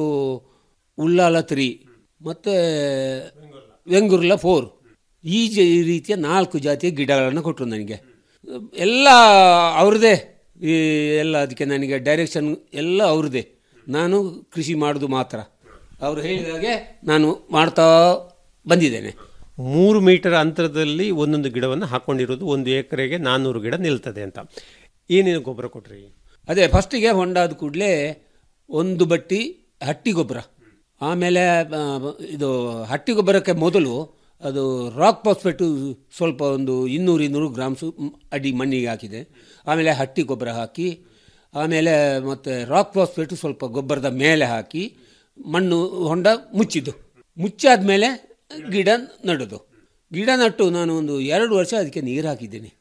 ಉಳ್ಳಾಲ ತ್ರೀ ಮತ್ತು ವೆಂಗುರ್ಲ ಫೋರ್ ಈ ಜ ಈ ರೀತಿಯ ನಾಲ್ಕು ಜಾತಿಯ ಗಿಡಗಳನ್ನು ಕೊಟ್ಟರು ನನಗೆ ಎಲ್ಲ ಅವ್ರದ್ದೇ ಈ ಎಲ್ಲ ಅದಕ್ಕೆ ನನಗೆ ಡೈರೆಕ್ಷನ್ ಎಲ್ಲ ಅವ್ರದ್ದೇ ನಾನು ಕೃಷಿ ಮಾಡೋದು ಮಾತ್ರ ಅವರು ಹೇಳಿದ ಹಾಗೆ ನಾನು ಮಾಡ್ತಾ ಬಂದಿದ್ದೇನೆ ಮೂರು ಮೀಟರ್ ಅಂತರದಲ್ಲಿ ಒಂದೊಂದು ಗಿಡವನ್ನು ಹಾಕೊಂಡಿರೋದು ಒಂದು ಎಕರೆಗೆ ನಾನ್ನೂರು ಗಿಡ ನಿಲ್ತದೆ ಅಂತ ಏನೇನು ಗೊಬ್ಬರ ಕೊಟ್ರಿ ಅದೇ ಫಸ್ಟಿಗೆ ಹೊಂಡಾದ ಕೂಡಲೇ ಒಂದು ಬಟ್ಟಿ ಹಟ್ಟಿ ಗೊಬ್ಬರ ಆಮೇಲೆ ಆ, ಇದು ಹಟ್ಟಿ ಗೊಬ್ಬರಕ್ಕೆ ಮೊದಲು ಅದು ರಾಕ್ ಪಾಸ್ಪೇಟು ಸ್ವಲ್ಪ ಒಂದು ಇನ್ನೂರು ಇನ್ನೂರು ಗ್ರಾಮ್ಸು ಮ್, ಅಡಿ ಮಣ್ಣಿಗೆ ಹಾಕಿದೆ ಆಮೇಲೆ ಹಟ್ಟಿ ಗೊಬ್ಬರ ಹಾಕಿ ಆಮೇಲೆ ಮತ್ತು ರಾಕ್ ಪಾಸ್ಪೇಟು ಸ್ವಲ್ಪ ಗೊಬ್ಬರದ ಮೇಲೆ ಹಾಕಿ ಮಣ್ಣು ಹೊಂಡ ಮುಚ್ಚಿದ್ದು ಮುಚ್ಚಾದ ಮೇಲೆ ಗಿಡ ನಡೋದು ಗಿಡ ನಟ್ಟು ನಾನು ಒಂದು ಎರಡು ವರ್ಷ ಅದಕ್ಕೆ ನೀರು ಹಾಕಿದ್ದೀನಿ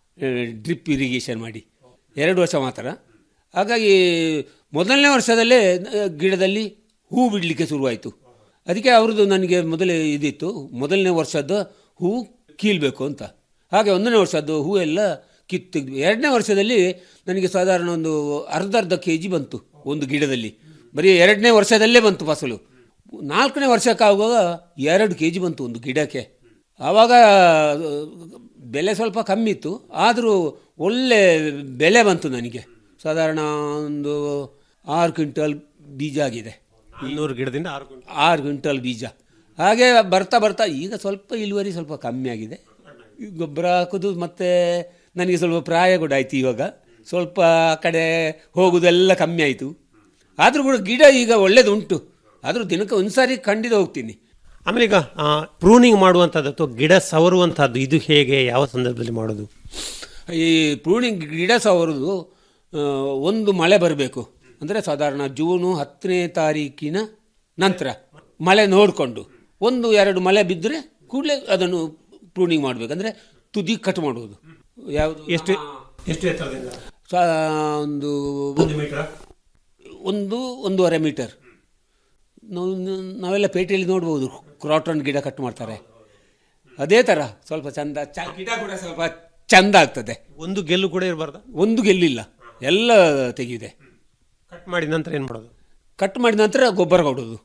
ಡ್ರಿಪ್ ಇರಿಗೇಷನ್ ಮಾಡಿ ಎರಡು ವರ್ಷ ಮಾತ್ರ ಹಾಗಾಗಿ ಮೊದಲನೇ ವರ್ಷದಲ್ಲೇ ಆ, ಗಿಡದಲ್ಲಿ ಹೂ ಬಿಡಲಿಕ್ಕೆ ಶುರುವಾಯಿತು ಅದಕ್ಕೆ ಅವ್ರದ್ದು ನನಗೆ ಮೊದಲೇ ಇದಿತ್ತು ಮೊದಲನೇ ವರ್ಷದ ಹೂ ಕೀಳಬೇಕು ಅಂತ ಹಾಗೆ ಒಂದನೇ ವರ್ಷದ್ದು ಹೂ ಎಲ್ಲ ಕಿತ್ತು ಎರಡನೇ ವರ್ಷದಲ್ಲಿ ನನಗೆ ಸಾಧಾರಣ ಒಂದು ಅರ್ಧ ಅರ್ಧ ಕೆ ಜಿ ಬಂತು ಒಂದು ಗಿಡದಲ್ಲಿ ಬರೀ ಎರಡನೇ ವರ್ಷದಲ್ಲೇ ಬಂತು ಫಸಲು ನಾಲ್ಕನೇ ವರ್ಷಕ್ಕಾಗುವಾಗ ಎರಡು ಕೆ ಜಿ ಬಂತು ಒಂದು ಗಿಡಕ್ಕೆ ಆವಾಗ ಆ, ಬೆಲೆ ಸ್ವಲ್ಪ ಕಮ್ಮಿ ಇತ್ತು ಆದರೂ ಒಳ್ಳೆ ಬೆಲೆ ಬಂತು ನನಗೆ ಸಾಧಾರಣ ಒಂದು ಆರು ಕ್ವಿಂಟಲ್ ಬೀಜ ಆಗಿದೆ ಇನ್ನೂರು ಗಿಡದಿಂದ ಆರು ಆರು ಕ್ವಿಂಟಲ್ ಬೀಜ ಹಾಗೆ ಬರ್ತಾ ಬರ್ತಾ ಈಗ ಸ್ವಲ್ಪ ಇಳುವರಿ ಸ್ವಲ್ಪ ಕಮ್ಮಿ ಆಗಿದೆ ಈ ಗೊಬ್ಬರ ಹಾಕೋದು ಮತ್ತೆ ನನಗೆ ಸ್ವಲ್ಪ ಪ್ರಾಯ ಕೂಡ ಆಯ್ತು ಇವಾಗ ಸ್ವಲ್ಪ ಆ ಕಡೆ ಹೋಗೋದೆಲ್ಲ ಕಮ್ಮಿ ಆಯಿತು ಆದರೂ ಕೂಡ ಗಿಡ ಈಗ ಒಳ್ಳೇದುಂಟು ಆದರೂ ದಿನಕ್ಕೆ ಒಂದು ಸಾರಿ ಖಂಡಿತ ಹೋಗ್ತೀನಿ ಆಮೇಲೆ ಈಗ ಪ್ರೂನಿಂಗ್ ಮಾಡುವಂಥದ್ದು ಅಥವಾ ಗಿಡ ಸವರುವಂಥದ್ದು ಇದು ಹೇಗೆ ಯಾವ ಸಂದರ್ಭದಲ್ಲಿ ಮಾಡೋದು ಈ ಪ್ರೂನಿಂಗ್ ಗಿಡ ಸವರುದು ಆ, ಒಂದು ಮಳೆ ಬರಬೇಕು ಅಂದರೆ ಸಾಧಾರಣ ಜೂನು ಹತ್ತನೇ ತಾರೀಕಿನ ನಂತರ ಮಳೆ ನೋಡಿಕೊಂಡು ಒಂದು ಎರಡು ಮಳೆ ಬಿದ್ದರೆ ಕೂಡಲೇ ಅದನ್ನು ಪ್ರೂನಿಂಗ್ ಮಾಡಬೇಕು ಅಂದರೆ ತುದಿ ಕಟ್ ಮಾಡುವುದು ಯಾವುದು ಎಷ್ಟು ಎಷ್ಟು ಎತ್ತರದಿಂದ ಸಾ- ಒಂದು ಒಂದು ಒಂದೂವರೆ ಮೀಟರ್ ನಾವು ನಾವೆಲ್ಲ ಪೇಟೆಯಲ್ಲಿ ನೋಡ್ಬೋದು ಕ್ರಾಟನ್ ಗಿಡ ಕಟ್ ಮಾಡ್ತಾರೆ ಅದೇ ಥರ ಸ್ವಲ್ಪ ಚಂದ ಚ ಗಿಡ ಕೂಡ ಸ್ವಲ್ಪ ಚಂದ ಆಗ್ತದೆ ಒಂದು ಗೆಲ್ಲು ಕೂಡ ಇರಬಾರ್ದ ಒಂದು ಗೆಲ್ಲಿಲ್ಲ ಎಲ್ಲ ತೆಗೆದಿದೆ ಕಟ್ ಮಾಡಿ ನಂತರ ಏನು ಮಾಡೋದು ಕಟ್ ಮಾಡಿದ ನಂತರ ಗೊಬ್ಬರ ಕೊಡೋದು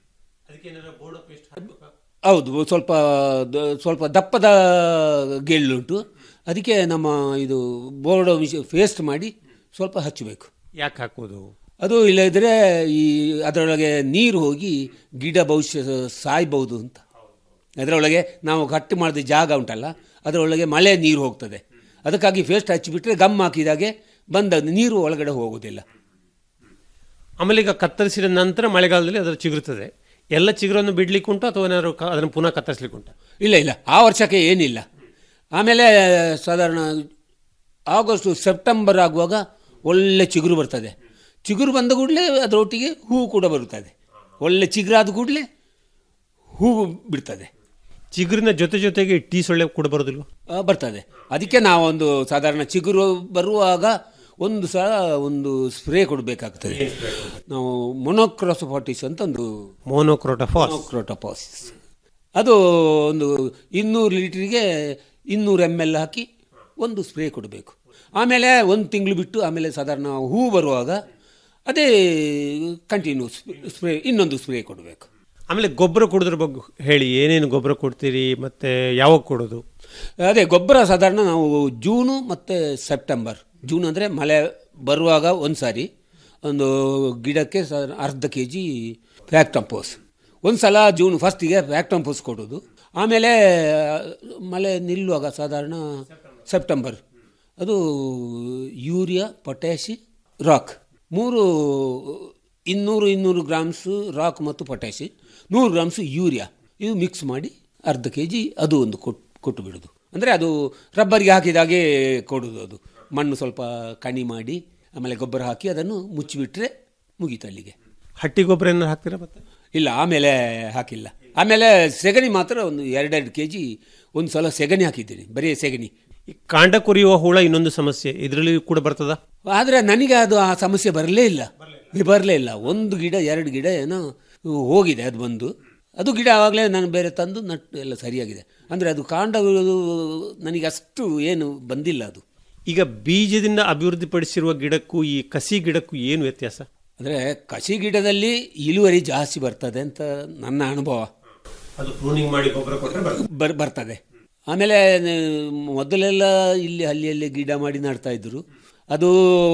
ಹೌದು ಸ್ವಲ್ಪ ದ- ಸ್ವಲ್ಪ ದಪ್ಪದ ಗೆಳ್ಳುಂಟು ಅದಕ್ಕೆ ನಮ್ಮ ಇದು ಬೋರ್ಡ್ ಪೇಸ್ಟ್ ಮಾಡಿ ಸ್ವಲ್ಪ ಹಚ್ಚಬೇಕು ಯಾಕೆ ಹಾಕೋದು ಅದು ಇಲ್ಲದಿದ್ರೆ ಈ ಅದರೊಳಗೆ ನೀರು ಹೋಗಿ ಗಿಡ ಬಹುಶಃ ಸಾಯ್ಬಹುದು ಅಂತ ಅದರೊಳಗೆ ನಾವು ಕಟ್ಟು ಮಾಡಿದ ಜಾಗ ಉಂಟಲ್ಲ ಅದರೊಳಗೆ ಮಳೆ ನೀರು ಹೋಗ್ತದೆ ಅದಕ್ಕಾಗಿ ಪೇಸ್ಟ್ ಹಚ್ಚಿಬಿಟ್ರೆ ಗಮ್ ಹಾಕಿದಾಗೆ ಬಂದ ನೀರು ಒಳಗಡೆ ಹೋಗುವುದಿಲ್ಲ ಆಮೇಲೆ ಈಗ ಕತ್ತರಿಸಿದ ನಂತರ ಮಳೆಗಾಲದಲ್ಲಿ ಅದರ ಚಿಗುರುತ್ತದೆ ಎಲ್ಲ ಚಿಗುರನ್ನು ಬಿಡ್ಲಿಕ್ಕೆ ಉಂಟು ಅಥವಾ ಏನಾದ್ರು ಕ- ಅದನ್ನು ಪುನಃ ಕತ್ತರಿಸ್ಲಿಕ್ಕೆ ಉಂಟು ಇಲ್ಲ ಇಲ್ಲ ಆ ವರ್ಷಕ್ಕೆ ಏನಿಲ್ಲ ಆಮೇಲೆ ಸಾಧಾರಣ ಆಗಸ್ಟ್ ಸೆಪ್ಟೆಂಬರ್ ಆಗುವಾಗ ಒಳ್ಳೆ ಚಿಗುರು ಬರ್ತದೆ ಚಿಗುರು ಬಂದ ಕೂಡಲೇ ಅದರೊಟ್ಟಿಗೆ ಹೂವು ಕೂಡ ಬರುತ್ತದೆ ಒಳ್ಳೆ ಚಿಗುರಾದ ಕೂಡಲೇ ಹೂವು ಬಿಡ್ತದೆ ಚಿಗುರಿನ ಜೊತೆ ಜೊತೆಗೆ ಟೀ ಸೊಳ್ಳೆ ಕೂಡ ಬರೋದಿಲ್ವ ಆ, ಬರ್ತದೆ ಅದಕ್ಕೆ ನಾವೊಂದು ಸಾಧಾರಣ ಚಿಗುರು ಬರುವಾಗ ಒಂದು ಸಲ ಒಂದು ಸ್ಪ್ರೇ ಕೊಡಬೇಕಾಗ್ತದೆ ನಾವು ಮೊನೋಕ್ರೋಸೋಫಾಟಿಸ್ ಅಂತ ಒಂದು ಮೋನೋಕ್ರೋಟಫಾಸ್ ಮೊನೋಕ್ರೋಟೋಪಾಸಿಸ್ ಅದು ಒಂದು ಇನ್ನೂರು ಲೀಟ್ರಿಗೆ ಇನ್ನೂರು ಎಮ್ ಎಲ್ ಹಾಕಿ ಒಂದು ಸ್ಪ್ರೇ ಕೊಡಬೇಕು ಆಮೇಲೆ ಒಂದು ತಿಂಗಳು ಬಿಟ್ಟು ಆಮೇಲೆ ಸಾಧಾರಣ ಹೂ ಬರುವಾಗ ಅದೇ ಕಂಟಿನ್ಯೂ ಸ್ಪ್ರೇ ಇನ್ನೊಂದು ಸ್ಪ್ರೇ ಕೊಡಬೇಕು ಆಮೇಲೆ ಗೊಬ್ಬರ ಕೊಡೋದ್ರ ಬಗ್ಗೆ ಹೇಳಿ ಏನೇನು ಗೊಬ್ಬರ ಕೊಡ್ತೀರಿ ಮತ್ತೆ ಯಾವಾಗ ಕೊಡೋದು ಅದೇ ಗೊಬ್ಬರ ಸಾಧಾರಣ ನಾವು ಜೂನು ಮತ್ತು ಸೆಪ್ಟೆಂಬರ್ ಜೂನ್ ಅಂದರೆ ಮಳೆ ಬರುವಾಗ ಒಂದು ಸಾರಿ ಒಂದು ಗಿಡಕ್ಕೆ ಸ ಅರ್ಧ ಕೆ ಜಿ ಫ್ಯಾಕ್ಟಂಪೋಸ್ ಒಂದು ಸಲ ಜೂನ್ ಫಸ್ಟಿಗೆ ಫ್ಯಾಕ್ಟಂಪೋಸ್ ಕೊಡೋದು ಆಮೇಲೆ ಮಳೆ ನಿಲ್ಲುವಾಗ ಸಾಧಾರಣ ಸೆಪ್ಟೆಂಬರ್ ಅದು ಯೂರಿಯಾ ಪೊಟ್ಯಾಶಿ ರಾಕ್ ಮೂರು ಇನ್ನೂರು ಇನ್ನೂರು ಗ್ರಾಮ್ಸು ರಾಕ್ ಮತ್ತು ಪೊಟ್ಯಾಶಿ ನೂರು ಗ್ರಾಮ್ಸು ಯೂರಿಯಾ ಇದು ಮಿಕ್ಸ್ ಮಾಡಿ ಅರ್ಧ ಕೆ ಜಿ ಅದು ಒಂದು ಕೊಟ್ಟು ಕೊಟ್ಟು ಬಿಡೋದು ಅಂದರೆ ಅದು ರಬ್ಬರ್ಗೆ ಹಾಕಿದಾಗೆ ಕೊಡೋದು ಅದು ಮಣ್ಣು ಸ್ವಲ್ಪ ಕಣಿ ಮಾಡಿ ಆಮೇಲೆ ಗೊಬ್ಬರ ಹಾಕಿ ಅದನ್ನು ಮುಚ್ಚಿಬಿಟ್ರೆ ಮುಗೀತು ಅಲ್ಲಿಗೆ ಹಟ್ಟಿ ಗೊಬ್ಬರ ಏನಾರು ಹಾಕ್ತೀರಾ ಮತ್ತೆ ಇಲ್ಲ ಆಮೇಲೆ ಹಾಕಿಲ್ಲ ಆಮೇಲೆ ಸೆಗಣಿ ಮಾತ್ರ ಒಂದು ಎರಡೆರಡು ಕೆ ಜಿ ಒಂದು ಸಲ ಸೆಗಣಿ ಹಾಕಿದ್ದೀನಿ ಬರೀ ಸೆಗಣಿ ಈ ಕಾಂಡ ಕೊರಿಯುವ ಹುಳ ಇನ್ನೊಂದು ಸಮಸ್ಯೆ ಇದರಲ್ಲಿ ಕೂಡ ಬರ್ತದ ಆದರೆ ನನಗೆ ಅದು ಆ ಸಮಸ್ಯೆ ಬರಲೇ ಇಲ್ಲ ಬರಲೇ ಇಲ್ಲ ಒಂದು ಗಿಡ ಎರಡು ಗಿಡ ಏನೋ ಹೋಗಿದೆ ಅದು ಬಂದು ಅದು ಗಿಡ ಆವಾಗಲೇ ನಾನು ಬೇರೆ ತಂದು ನಟ್ಟು ಎಲ್ಲ ಸರಿಯಾಗಿದೆ ಅಂದರೆ ಅದು ಕಾಂಡ ಉಳಿಯೋದು ನನಗೆ ಅಷ್ಟು ಏನು ಬಂದಿಲ್ಲ ಅದು ಈಗ ಬೀಜದಿಂದ ಅಭಿವೃದ್ಧಿಪಡಿಸಿರುವ ಗಿಡಕ್ಕೂ ಈ ಕಸಿ ಗಿಡಕ್ಕೂ ಏನು ವ್ಯತ್ಯಾಸ ಅಂದರೆ ಕಸಿ ಗಿಡದಲ್ಲಿ ಇಳುವರಿ ಜಾಸ್ತಿ ಬರ್ತದೆ ಅಂತ ನನ್ನ ಅನುಭವ ಅದು ಪ್ರೂನಿಂಗ್ ಮಾಡಿ ಗೊಬ್ಬರ ಕೊಟ್ಟರೆ ಬರ್ ಬರ್ತದೆ ಆಮೇಲೆ ನ- ಮೊದಲೆಲ್ಲ ಇಲ್ಲಿ ಹಳ್ಳಿಯಲ್ಲಿ ಗಿಡ ಮಾಡಿ ನಾಡ್ತಾ ಇದ್ರು ಅದು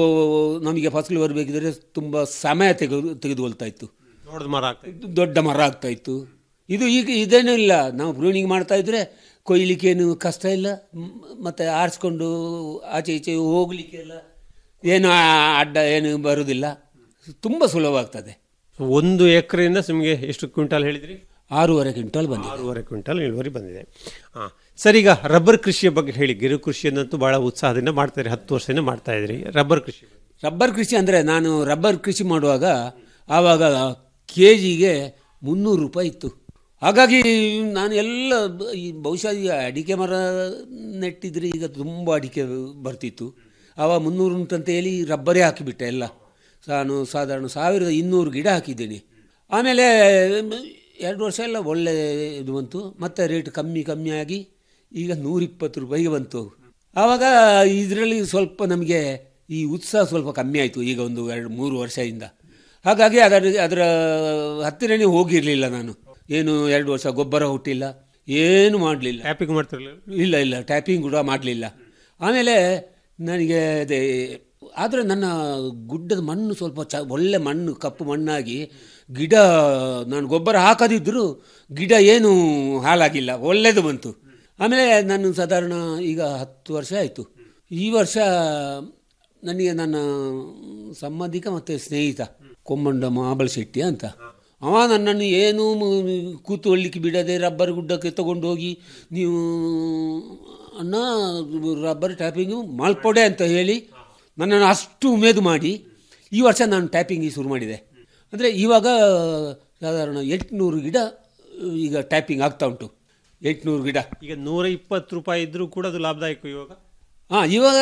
ನಮಗೆ ಫಸಲು ಬರಬೇಕಿದ್ರೆ ತುಂಬ ಸಮಯ ತೆಗೆದು ತೆಗೆದುಕೊಳ್ತಾ ಇತ್ತು ದೊಡ್ಡ ಮರ ಆಗ್ತದೆ ದೊಡ್ಡ ಮರ ಆಗ್ತಾ ಇತ್ತು ಇದು ಈಗ ಇದೇನೂ ಇಲ್ಲ ನಾವು ಪ್ರೂನಿಂಗ್ ಮಾಡ್ತಾ ಇದ್ರೆ ಕೊಯ್ಲಿಕ್ಕೇನು ಕಷ್ಟ ಇಲ್ಲ ಮ್- ಮತ್ತೆ ಆರಿಸ್ಕೊಂಡು ಆಚೆ ಈಚೆ ಹೋಗ್ಲಿಕ್ಕೆ ಎಲ್ಲ ಏನು ಆ- ಅಡ್ಡ ಏನು ಬರುವುದಿಲ್ಲ ತುಂಬ ಸುಲಭವಾಗ್ತದೆ ಒಂದು ಎಕರೆಯಿಂದ ನಿಮಗೆ ಎಷ್ಟು ಕ್ವಿಂಟಾಲ್ ಹೇಳಿದ್ರಿ ಆರೂವರೆ ಕ್ವಿಂಟಲ್ ಬಂದಿದೆ ಆರೂವರೆ ಕ್ವಿಂಟಾಲ್ ಇಳುವರಿ ಬಂದಿದೆ ಹಾಂ ಸರ್ ಈಗ ರಬ್ಬರ್ ಕೃಷಿಯ ಬಗ್ಗೆ ಹೇಳಿ ಗಿರು ಕೃಷಿಯನ್ನಂತೂ ಬಹಳ ಉತ್ಸಾಹದಿಂದ ಮಾಡ್ತಾರೆ ಹತ್ತು ವರ್ಷದಿಂದ ಮಾಡ್ತಾ ಇದ್ರಿ ರಬ್ಬರ್ ಕೃಷಿ ರಬ್ಬರ್ ಕೃಷಿ ಅಂದರೆ ನಾನು ರಬ್ಬರ್ ಕೃಷಿ ಮಾಡುವಾಗ ಆವಾಗ ಕೆ ಜಿಗೆ ಮುನ್ನೂರು ರೂಪಾಯಿ ಇತ್ತು ಹಾಗಾಗಿ ನಾನು ಎಲ್ಲ ಬ- ಈ ಬಹುಶಃ ಈ ಅಡಿಕೆ ಮರ ನೆಟ್ಟಿದ್ರೆ ಈಗ ತುಂಬ ಅಡಿಕೆ ಬರ್ತಿತ್ತು ಆವಾಗ ಮುನ್ನೂರು ಉಂಟಂತ ಹೇಳಿ ರಬ್ಬರೇ ಹಾಕಿಬಿಟ್ಟೆ ಎಲ್ಲ ನಾನು ಸಾಧಾರಣ ಸಾವಿರದ ಇನ್ನೂರು ಗಿಡ ಹಾಕಿದ್ದೀನಿ ಆಮೇಲೆ ಎರಡು ವರ್ಷ ಎಲ್ಲ ಒಳ್ಳೆ ಇದು ಬಂತು ಮತ್ತೆ ರೇಟ್ ಕಮ್ಮಿ ಕಮ್ಮಿ ಆಗಿ ಈಗ ನೂರಿಪ್ಪತ್ತು ರೂಪಾಯಿಗೆ ಬಂತು ಆವಾಗ ಇದರಲ್ಲಿ ಸ್ವಲ್ಪ ನಮಗೆ ಈ ಉತ್ಸಾಹ ಸ್ವಲ್ಪ ಕಮ್ಮಿ ಆಯಿತು ಈಗ ಒಂದು ಎರಡು ಮೂರು ವರ್ಷದಿಂದ ಹಾಗಾಗಿ ಅದರ ಅದರ ಹತ್ತಿರನೇ ಹೋಗಿರಲಿಲ್ಲ ನಾನು ಏನು ಎರಡು ವರ್ಷ ಗೊಬ್ಬರ ಹುಟ್ಟಿಲ್ಲ ಏನು ಮಾಡಲಿಲ್ಲ ಟ್ಯಾಪಿಂಗ್ ಮಾಡ್ತಿರಲಿಲ್ಲ ಇಲ್ಲ ಇಲ್ಲ ಟ್ಯಾಪಿಂಗ್ ಕೂಡ ಮಾಡಲಿಲ್ಲ ಆಮೇಲೆ ನನಗೆ ಅದೇ ಆದರೆ ನನ್ನ ಗುಡ್ಡದ ಮಣ್ಣು ಸ್ವಲ್ಪ ಚ ಒಳ್ಳೆ ಮಣ್ಣು ಕಪ್ಪು ಮಣ್ಣಾಗಿ ಗಿಡ ನಾನು ಗೊಬ್ಬರ ಹಾಕದಿದ್ದರೂ ಗಿಡ ಏನು ಹಾಳಾಗಿಲ್ಲ ಒಳ್ಳೆಯದು ಬಂತು ಆಮೇಲೆ ನಾನು ಸಾಧಾರಣ ಈಗ ಹತ್ತು ವರ್ಷ ಆಯಿತು ಈ ವರ್ಷ ನನಗೆ ನನ್ನ ಸಂಬಂಧಿಕ ಮತ್ತು ಸ್ನೇಹಿತ ಕೊಮ್ಮಂಡ ಮಾಬಳ ಶೆಟ್ಟಿ ಅಂತ ಅವ ನನ್ನನ್ನು ಏನೂ ಮು- ಕೂತ್ಕೊಳ್ಳಿಕ್ಕೆ ಬಿಡದೆ ರಬ್ಬರ್ ಗುಡ್ಡಕ್ಕೆ ತಗೊಂಡು ಹೋಗಿ ನೀವು ಅಣ್ಣ ರಬ್ಬರ್ ಟ್ಯಾಪಿಂಗು ಮಾಲ್ಪೊಡೆ ಅಂತ ಹೇಳಿ ನನ್ನನ್ನು ಅಷ್ಟು ಉಮೇದು ಮಾಡಿ ಈ ವರ್ಷ ನಾನು ಟ್ಯಾಪಿಂಗಿಗೆ ಶುರು ಮಾಡಿದೆ ಅಂದರೆ ಇವಾಗ ಸಾಧಾರಣ ಎಂಟುನೂರು ಗಿಡ ಈಗ ಟ್ಯಾಪಿಂಗ್ ಆಗ್ತಾ ಉಂಟು ಎಂಟುನೂರು ಗಿಡ ಈಗ ನೂರ ಇಪ್ಪತ್ತು ರೂಪಾಯಿ ಇದ್ರೂ ಕೂಡ ಅದು ಲಾಭದಾಯಕ ಇವಾಗ ಹಾಂ ಇವಾಗ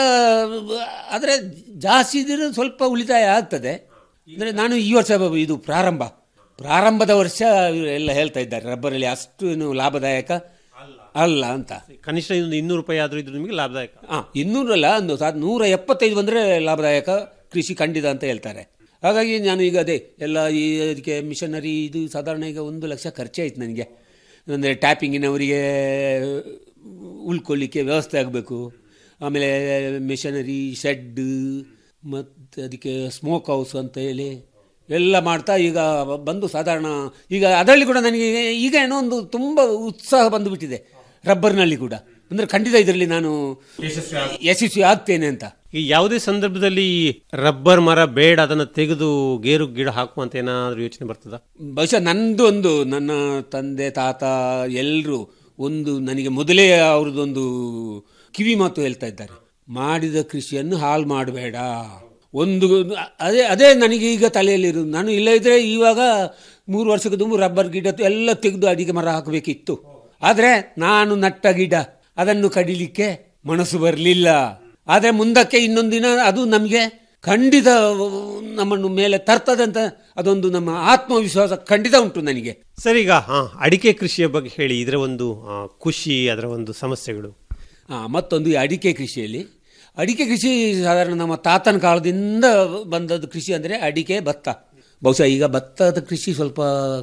ಆದರೆ ಜಾಸ್ತಿ ಇದ್ರೆ ಸ್ವಲ್ಪ ಉಳಿತಾಯ ಆಗ್ತದೆ ಅಂದರೆ ನಾನು ಈ ವರ್ಷ ಇದು ಪ್ರಾರಂಭ ಪ್ರಾರಂಭದ ವರ್ಷ ಎಲ್ಲ ಹೇಳ್ತಾ ಇದ್ದಾರೆ ರಬ್ಬರಲ್ಲಿ ಅಷ್ಟು ಏನು ಲಾಭದಾಯಕ ಅಲ್ಲ ಅಂತ ಕನಿಷ್ಠ ಒಂದು ಇನ್ನೂರು ರೂಪಾಯಿ ಆದರೂ ಇದು ನಿಮಗೆ ಲಾಭದಾಯಕ ಹಾಂ ಇನ್ನೂರಲ್ಲ ಒಂದು ಸಾ ನೂರ ಎಪ್ಪತ್ತೈದು ಬಂದರೆ ಲಾಭದಾಯಕ ಕೃಷಿ ಖಂಡಿತ ಅಂತ ಹೇಳ್ತಾರೆ ಹಾಗಾಗಿ ನಾನು ಈಗ ಅದೇ ಎಲ್ಲ ಈ ಅದಕ್ಕೆ ಮಿಷನರಿ ಇದು ಸಾಧಾರಣ ಈಗ ಒಂದು ಲಕ್ಷ ಖರ್ಚಾಯ್ತು ನನಗೆ ಅಂದರೆ ಟ್ಯಾಪಿಂಗಿನವರಿಗೆ ಉಳ್ಕೊಳ್ಳಿಕ್ಕೆ ವ್ಯವಸ್ಥೆ ಆಗಬೇಕು ಆಮೇಲೆ ಮಿಷನರಿ ಶೆಡ್ ಮತ್ತು ಅದಕ್ಕೆ ಸ್ಮೋಕ್ ಹೌಸ್ ಅಂತ ಹೇಳಿ ಎಲ್ಲ ಮಾಡ್ತಾ ಈಗ ಬಂದು ಸಾಧಾರಣ ಈಗ ಅದರಲ್ಲಿ ಕೂಡ ನನಗೆ ಈಗ ಏನೋ ಒಂದು ತುಂಬ ಉತ್ಸಾಹ ಬಂದುಬಿಟ್ಟಿದೆ ರಬ್ಬರ್ನಲ್ಲಿ ಕೂಡ ಅಂದರೆ ಖಂಡಿತ ಇದರಲ್ಲಿ ನಾನು ಯಶಸ್ವಿ ಆಗ್ತೇನೆ ಅಂತ ಈ ಯಾವುದೇ ಸಂದರ್ಭದಲ್ಲಿ ಈ ರಬ್ಬರ್ ಮರ ಬೇಡ ಅದನ್ನು ತೆಗೆದು ಗೇರು ಗಿಡ ಹಾಕುವಂತ ಏನಾದರೂ ಯೋಚನೆ ಬರ್ತದ ಬಹುಶಃ ನಂದು ಒಂದು ನನ್ನ ತಂದೆ ತಾತ ಎಲ್ಲರೂ ಒಂದು ನನಗೆ ಮೊದಲೇ ಅವ್ರದ್ದೊಂದು ಕಿವಿ ಮಾತು ಹೇಳ್ತಾ ಇದ್ದಾರೆ ಮಾಡಿದ ಕೃಷಿಯನ್ನು ಹಾಳು ಮಾಡಬೇಡ ಒಂದು ಅದೇ ಅದೇ ನನಗೆ ಈಗ ತಲೆಯಲ್ಲಿರೋದು ನಾನು ಇಲ್ಲ ಇದ್ರೆ ಇವಾಗ ಮೂರು ವರ್ಷಕ್ಕೆ ತುಂಬ ರಬ್ಬರ್ ಗಿಡ ಎಲ್ಲ ತೆಗೆದು ಅಡಿಗೆ ಮರ ಹಾಕಬೇಕಿತ್ತು ಆದರೆ ನಾನು ನಟ್ಟ ಗಿಡ ಅದನ್ನು ಕಡಿಲಿಕ್ಕೆ ಮನಸ್ಸು ಬರಲಿಲ್ಲ ಆದರೆ ಮುಂದಕ್ಕೆ ಇನ್ನೊಂದಿನ ಅದು ನಮಗೆ ಖಂಡಿತ ನಮ್ಮನ್ನು ಮೇಲೆ ತರ್ತದೆ ಅಂತ ಅದೊಂದು ನಮ್ಮ ಆತ್ಮವಿಶ್ವಾಸ ಖಂಡಿತ ಉಂಟು ನನಗೆ ಸರ್ ಈಗ ಹಾ ಅಡಿಕೆ ಕೃಷಿಯ ಬಗ್ಗೆ ಹೇಳಿ ಇದರ ಒಂದು ಆ, ಖುಷಿ ಅದರ ಒಂದು ಸಮಸ್ಯೆಗಳು ಆ, ಮತ್ತೊಂದು ಈ ಅಡಿಕೆ ಕೃಷಿಯಲ್ಲಿ ಅಡಿಕೆ ಕೃಷಿ ಸಾಧಾರಣ ನಮ್ಮ ತಾತನ ಕಾಲದಿಂದ ಬಂದದ್ದು ಕೃಷಿ ಅಂದರೆ ಅಡಿಕೆ ಭತ್ತ ಬಹುಶಃ ಈಗ ಭತ್ತದ ಕೃಷಿ ಸ್ವಲ್ಪ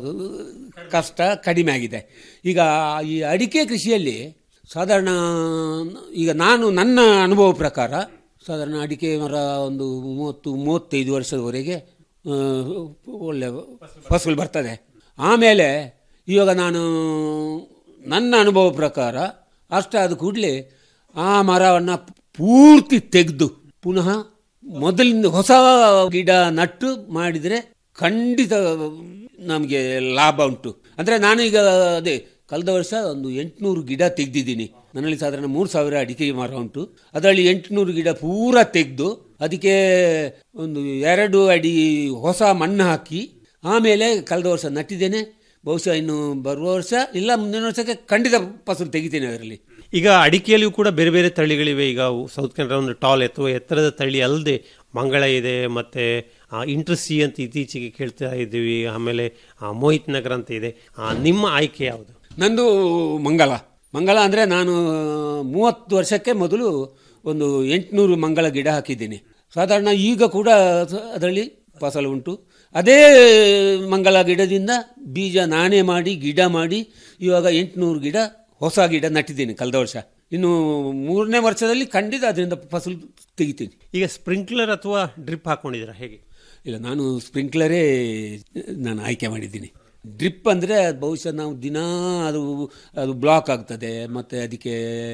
ಕಷ್ಟ ಕಡಿಮೆ ಆಗಿದೆ ಈಗ ಈ ಅಡಿಕೆ ಕೃಷಿಯಲ್ಲಿ ಸಾಧಾರಣ ಈಗ ನಾನು ನನ್ನ ಅನುಭವ ಪ್ರಕಾರ ಸಾಧಾರಣ ಅಡಿಕೆ ಮರ ಒಂದು ಮೂವತ್ತು ಮೂವತ್ತೈದು ವರ್ಷದವರೆಗೆ ಆ, ಒಳ್ಳೆ ಫಸಲು ಬರ್ತದೆ ಆಮೇಲೆ ಇವಾಗ ನಾನು ನನ್ನ ಅನುಭವ ಪ್ರಕಾರ ಅಷ್ಟಾದ ಕೂಡಲೇ ಆ ಮರವನ್ನು ಪೂರ್ತಿ ತೆಗೆದು ಪುನಃ ಮೊದಲಿಂದ ಹೊಸ ಗಿಡ ನಟ್ಟು ಮಾಡಿದರೆ ಖಂಡಿತ ನಮಗೆ ಲಾಭ ಉಂಟು ಅಂದರೆ ನಾನೀಗ ಅದೇ ಕಳೆದ ವರ್ಷ ಒಂದು ಎಂಟುನೂರು ಗಿಡ ತೆಗೆದಿದ್ದೀನಿ ನನ್ನಲ್ಲಿ ಸಾಧಾರಣ ಮೂರು ಸಾವಿರ ಅಡಿಕೆ ಮರ ಉಂಟು ಅದರಲ್ಲಿ ಎಂಟುನೂರು ಗಿಡ ಪೂರ ತೆಗೆದು ಅದಕ್ಕೆ ಒಂದು ಎರಡು ಅಡಿ ಹೊಸ ಮಣ್ಣು ಹಾಕಿ ಆಮೇಲೆ ಕಳೆದ ವರ್ಷ ನಟ್ಟಿದ್ದೇನೆ ಬಹುಶಃ ಇನ್ನು ಬರುವ ವರ್ಷ ಇಲ್ಲ ಮುಂದಿನ ವರ್ಷಕ್ಕೆ ಖಂಡಿತ ಫಸಲು ತೆಗಿತೇನೆ ಅದರಲ್ಲಿ ಈಗ ಅಡಿಕೆಯಲ್ಲಿಯೂ ಕೂಡ ಬೇರೆ ಬೇರೆ ತಳಿಗಳಿವೆ ಈಗ ಅವು ಸೌತ್ ಕೆನರಾ ಒಂದು ಟಾಲ್ ಅಥವಾ ಎತ್ತರದ ತಳಿ ಅಲ್ಲದೆ ಮಂಗಳ ಇದೆ ಮತ್ತೆ ಇಂಟ್ರಸಿ ಅಂತ ಇತ್ತೀಚೆಗೆ ಕೇಳ್ತಾ ಇದ್ದೀವಿ ಆಮೇಲೆ ಆ, ಮೋಹಿತ್ ನಗರ ಅಂತ ಇದೆ ಆ, ನಿಮ್ಮ ಆಯ್ಕೆ ಯಾವುದು ನಂದು ಮಂಗಳ ಮಂಗಳ ಅಂದರೆ ನಾನು ಮೂವತ್ತು ವರ್ಷಕ್ಕೆ ಮೊದಲು ಒಂದು ಎಂಟುನೂರು ಮಂಗಳ ಗಿಡ ಹಾಕಿದ್ದೀನಿ ಸಾಧಾರಣ ಈಗ ಕೂಡ ಅದರಲ್ಲಿ ಫಸಲು ಉಂಟು ಅದೇ ಮಂಗಳ ಗಿಡದಿಂದ ಬೀಜ ನಾನೇ ಮಾಡಿ ಗಿಡ ಮಾಡಿ ಇವಾಗ ಎಂಟುನೂರು ಗಿಡ ಹೊಸ ಗಿಡ ನಟ್ಟಿದ್ದೀನಿ ಕಳೆದ ವರ್ಷ ಇನ್ನು ಮೂರನೇ ವರ್ಷದಲ್ಲಿ ಖಂಡಿತ ಅದರಿಂದ ಫಸಲು ತೆಗಿತೀನಿ ಈಗ ಸ್ಪ್ರಿಂಕ್ಲರ್ ಅಥವಾ ಡ್ರಿಪ್ ಹಾಕೊಂಡಿದ್ದೀರಾ ಹೇಗೆ ಇಲ್ಲ ನಾನು ಸ್ಪ್ರಿಂಕ್ಲರೇ ನಾನು ಆಯ್ಕೆ ಮಾಡಿದ್ದೀನಿ ಡ್ರಿಪ್ ಅಂದರೆ ಬಹುಶಃ ನಾವು ದಿನ ಅದು ಅದು ಬ್ಲಾಕ್ ಆಗ್ತದೆ ಮತ್ತು ಅದಕ್ಕೆ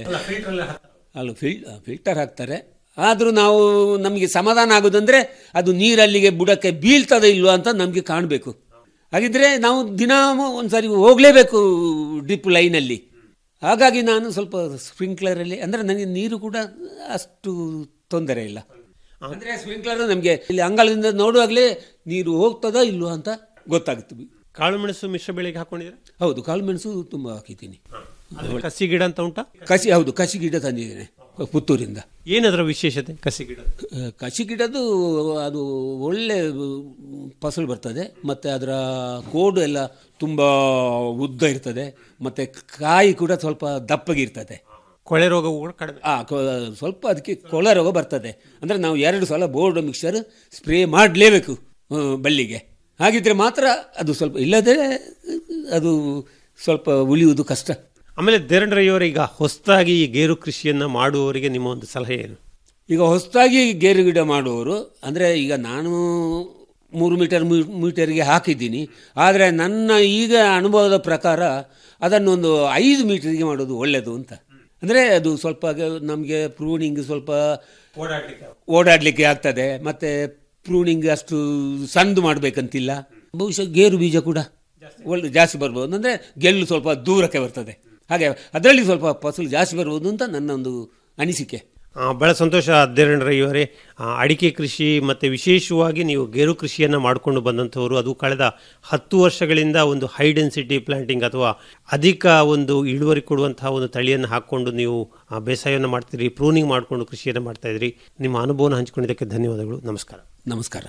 ಅಲ್ಲ ಫಿಲ್ ಫಿಲ್ಟರ್ ಹಾಕ್ತಾರೆ ಆದರೂ ನಾವು ನಮಗೆ ಸಮಾಧಾನ ಆಗೋದಂದರೆ ಅದು ನೀರಲ್ಲಿಗೆ ಬುಡಕ್ಕೆ ಬೀಳ್ತದೆ ಇಲ್ವಾ ಅಂತ ನಮಗೆ ಕಾಣಬೇಕು ಹಾಗಿದ್ರೆ ನಾವು ದಿನ ಒಂದ್ಸರಿ ಹೋಗಲೇಬೇಕು ಡ್ರಿಪ್ ಲೈನಲ್ಲಿ ಹಾಗಾಗಿ ನಾನು ಸ್ವಲ್ಪ ಸ್ಪ್ರಿಂಕ್ಲರಲ್ಲಿ ಅಂದರೆ ನನಗೆ ನೀರು ಕೂಡ ಅಷ್ಟು ತೊಂದರೆ ಇಲ್ಲ ಅಂದರೆ ಸ್ಪ್ರಿಂಕ್ಲರ್ ನಮಗೆ ಇಲ್ಲಿ ಅಂಗಳದಿಂದ ನೋಡುವಾಗಲೇ ನೀರು ಹೋಗ್ತದಾ ಇಲ್ವಾ ಅಂತ ಗೊತ್ತಾಗುತ್ತೆ ಕಾಳು ಮೆಣಸು ಮಿಶ್ರ ಬೆಳೆಗೆ ಹಾಕೊಂಡಿದ್ದೀರಾ ಹೌದು ಕಾಳು ಮೆಣಸು ತುಂಬ ಹಾಕಿದ್ದೀನಿ ಅದು ಕಸಿ ಗಿಡ ಅಂತ ಉಂಟಾ ಕಸಿ ಹೌದು ಕಸಿ ಗಿಡ ತಂದಿದ್ದೇನೆ ಪುತ್ತೂರಿಂದ ಏನದರ ವಿಶೇಷತೆ ಕಸಿ ಗಿಡ ಆ, ಕಸಿ ಗಿಡದ್ದು ಅದು ಒಳ್ಳೆ ಫಸಲು ಬರ್ತದೆ ಮತ್ತು ಅದರ ಕೋಡು ಎಲ್ಲ ತುಂಬ ಉದ್ದ ಇರ್ತದೆ ಮತ್ತು ಕಾಯಿ ಕೂಡ ಸ್ವಲ್ಪ ದಪ್ಪಗಿರ್ತದೆ ಕೊಳೆ ರೋಗವು ಕೂಡ ಕಡಿಮೆ ಆ ಕೊ- ಸ್ವಲ್ಪ ಅದಕ್ಕೆ ಕೊಳೆ ರೋಗ ಬರ್ತದೆ ಅಂದರೆ ನಾವು ಎರಡು ಸಲ ಬೋರ್ಡ್ ಮಿಕ್ಸರ್ ಸ್ಪ್ರೇ ಮಾಡಲೇಬೇಕು ಬಳ್ಳಿಗೆ ಹಾಗಿದ್ರೆ ಮಾತ್ರ ಅದು ಸ್ವಲ್ಪ ಇಲ್ಲದೆ ಅದು ಸ್ವಲ್ಪ ಉಳಿಯುವುದು ಕಷ್ಟ ಆಮೇಲೆ ದೇರಂಡ್ರಯ್ಯವರ ಈಗ ಹೊಸದಾಗಿ ಈ ಗೇರು ಕೃಷಿಯನ್ನ ಮಾಡುವವರಿಗೆ ನಿಮ್ಮ ಒಂದು ಸಲಹೆ ಏನು ಈಗ ಹೊಸದಾಗಿ ಗೇರು ಗಿಡ ಮಾಡುವವರು ಅಂದರೆ ಈಗ ನಾನು ಮೂರು ಮೀಟರ್ ಮೀ- ಮೀಟರ್ಗೆ ಹಾಕಿದ್ದೀನಿ ಆದರೆ ನನ್ನ ಈಗ ಅನುಭವದ ಪ್ರಕಾರ ಅದನ್ನೊಂದು ಐದು ಮೀಟರ್ಗೆ ಮಾಡೋದು ಒಳ್ಳೆಯದು ಅಂತ ಅಂದರೆ ಅದು ಸ್ವಲ್ಪ ನಮಗೆ ಪ್ರೂನಿಂಗ್ ಸ್ವಲ್ಪ ಓಡಾಡಲಿಕ್ಕೆ ಆಗ್ತದೆ ಮತ್ತು ಪ್ರೂನಿಂಗ್ ಅಷ್ಟು ಸಂದು ಮಾಡಬೇಕಂತಿಲ್ಲ ಬಹುಶಃ ಗೇರು ಬೀಜ ಕೂಡ ಒಳ್ಳೆ ಜಾಸ್ತಿ ಬರ್ಬೋದು ಅಂದರೆ ಗೆಲ್ಲು ಸ್ವಲ್ಪ ದೂರಕ್ಕೆ ಬರ್ತದೆ ಹಾಗೆ ಅದರಲ್ಲಿ ಸ್ವಲ್ಪ ಫಸಲು ಜಾಸ್ತಿ ಬರ್ಬೋದು ಅಂತ ನನ್ನ ಒಂದು ಅನಿಸಿಕೆ ಆ, ಬಹಳ ಸಂತೋಷ ದೇರಂಡ್ರಯ್ಯವರೇ ಆ, ಅಡಿಕೆ ಕೃಷಿ ಮತ್ತು ವಿಶೇಷವಾಗಿ ನೀವು ಗೇರು ಕೃಷಿಯನ್ನು ಮಾಡಿಕೊಂಡು ಬಂದಂಥವರು ಅದು ಕಳೆದ ಹತ್ತು ವರ್ಷಗಳಿಂದ ಒಂದು ಹೈ ಡೆನ್ಸಿಟಿ ಪ್ಲಾಂಟಿಂಗ್ ಅಥವಾ ಅಧಿಕ ಒಂದು ಇಳುವರಿ ಕೊಡುವಂತಹ ಒಂದು ತಳಿಯನ್ನು ಹಾಕ್ಕೊಂಡು ನೀವು ಆ, ಬೇಸಾಯವನ್ನು ಮಾಡ್ತೀರಿ ಪ್ರೂನಿಂಗ್ ಮಾಡಿಕೊಂಡು ಕೃಷಿಯನ್ನು ಮಾಡ್ತಾ ಇದ್ರಿ ನಿಮ್ಮ ಅನುಭವನ ಹಂಚಿಕೊಂಡಿದ್ದಕ್ಕೆ ಧನ್ಯವಾದಗಳು ನಮಸ್ಕಾರ ನಮಸ್ಕಾರ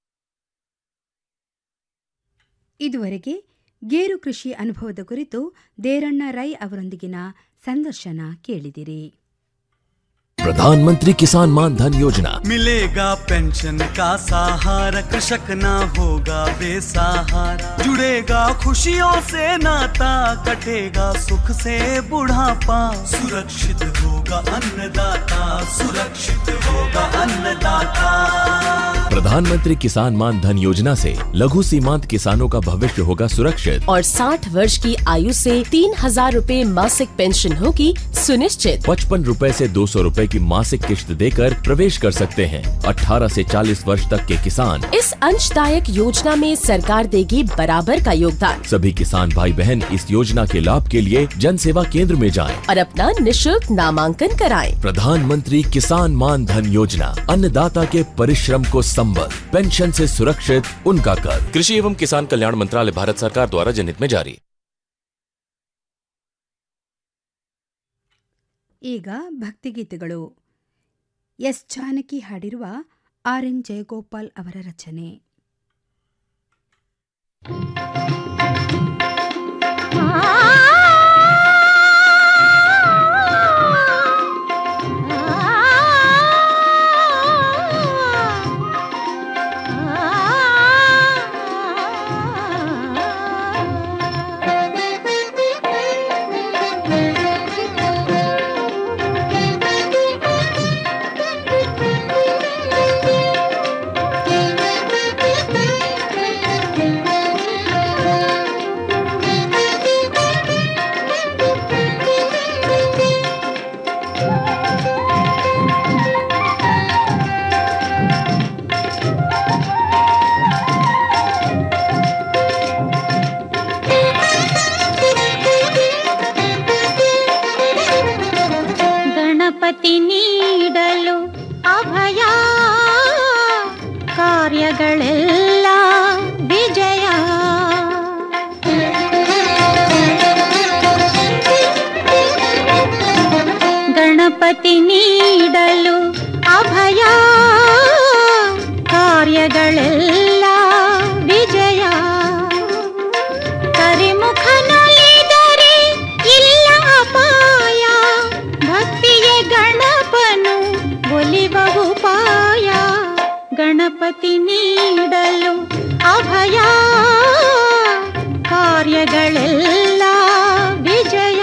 ಇದುವರೆಗೆ ಗೇರು ಕೃಷಿ ಅನುಭವದ ಕುರಿತು ದೇರಣ್ಣ ರೈ ಅವರೊಂದಿಗಿನ ಸಂದರ್ಶನ ಕೇಳಿದಿರಿ प्रधानमंत्री किसान मान धन योजना मिलेगा पेंशन का सहारा कृषक ना होगा बेसहारा जुड़ेगा खुशियों से नाता कटेगा सुख से बुढ़ापा सुरक्षित होगा अन्नदाता सुरक्षित होगा अन्नदाता प्रधानमंत्री किसान मान धन योजना से लघु सीमांत किसानों का भविष्य होगा सुरक्षित और 60 वर्ष की आयु से तीन हजार रूपए मासिक पेंशन होगी सुनिश्चित पचपन रूपए से दो सौ रूपए की मासिक किश्त देकर प्रवेश कर सकते हैं 18 से 40 वर्ष तक के किसान इस अंशदायक योजना में सरकार देगी बराबर का योगदान सभी किसान भाई बहन इस योजना के लाभ के लिए जन सेवा केंद्र में जाएं। और अपना निशुल्क नामांकन कराएं। प्रधानमंत्री किसान मान धन योजना अन्नदाता के परिश्रम को संबल पेंशन से सुरक्षित उनका कर कृषि एवं किसान कल्याण मंत्रालय भारत सरकार द्वारा जनहित में जारी ಈಗ ಭಕ್ತಿಗೀತೆಗಳು ಎಸ್ ಜಾನಕಿ ಹಾಡಿರುವ ಆರ್ ಎನ್ ಜಯಗೋಪಾಲ್ ಅವರ ರಚನೆ Thank you. ಕಾರ್ಯಗಳೆಲ್ಲ ವಿಜಯ ಗಣಪತಿ ನೀಡಲು ಅಭಯ ಕಾರ್ಯಗಳೆಲ್ಲ ವಿಜಯ ಕರಿಮುಖನೊಲಿದರೆ ಇಲ್ಲ ಅಪಾಯ ಭಕ್ತಿಯೇ ಗಣಪನು ಒಲಿವ ಉಪಾಯ ಗಣಪತಿ ನೀಡಲು ಅಭಯ ಕಾರ್ಯಗಳೆಲ್ಲ ವಿಜಯ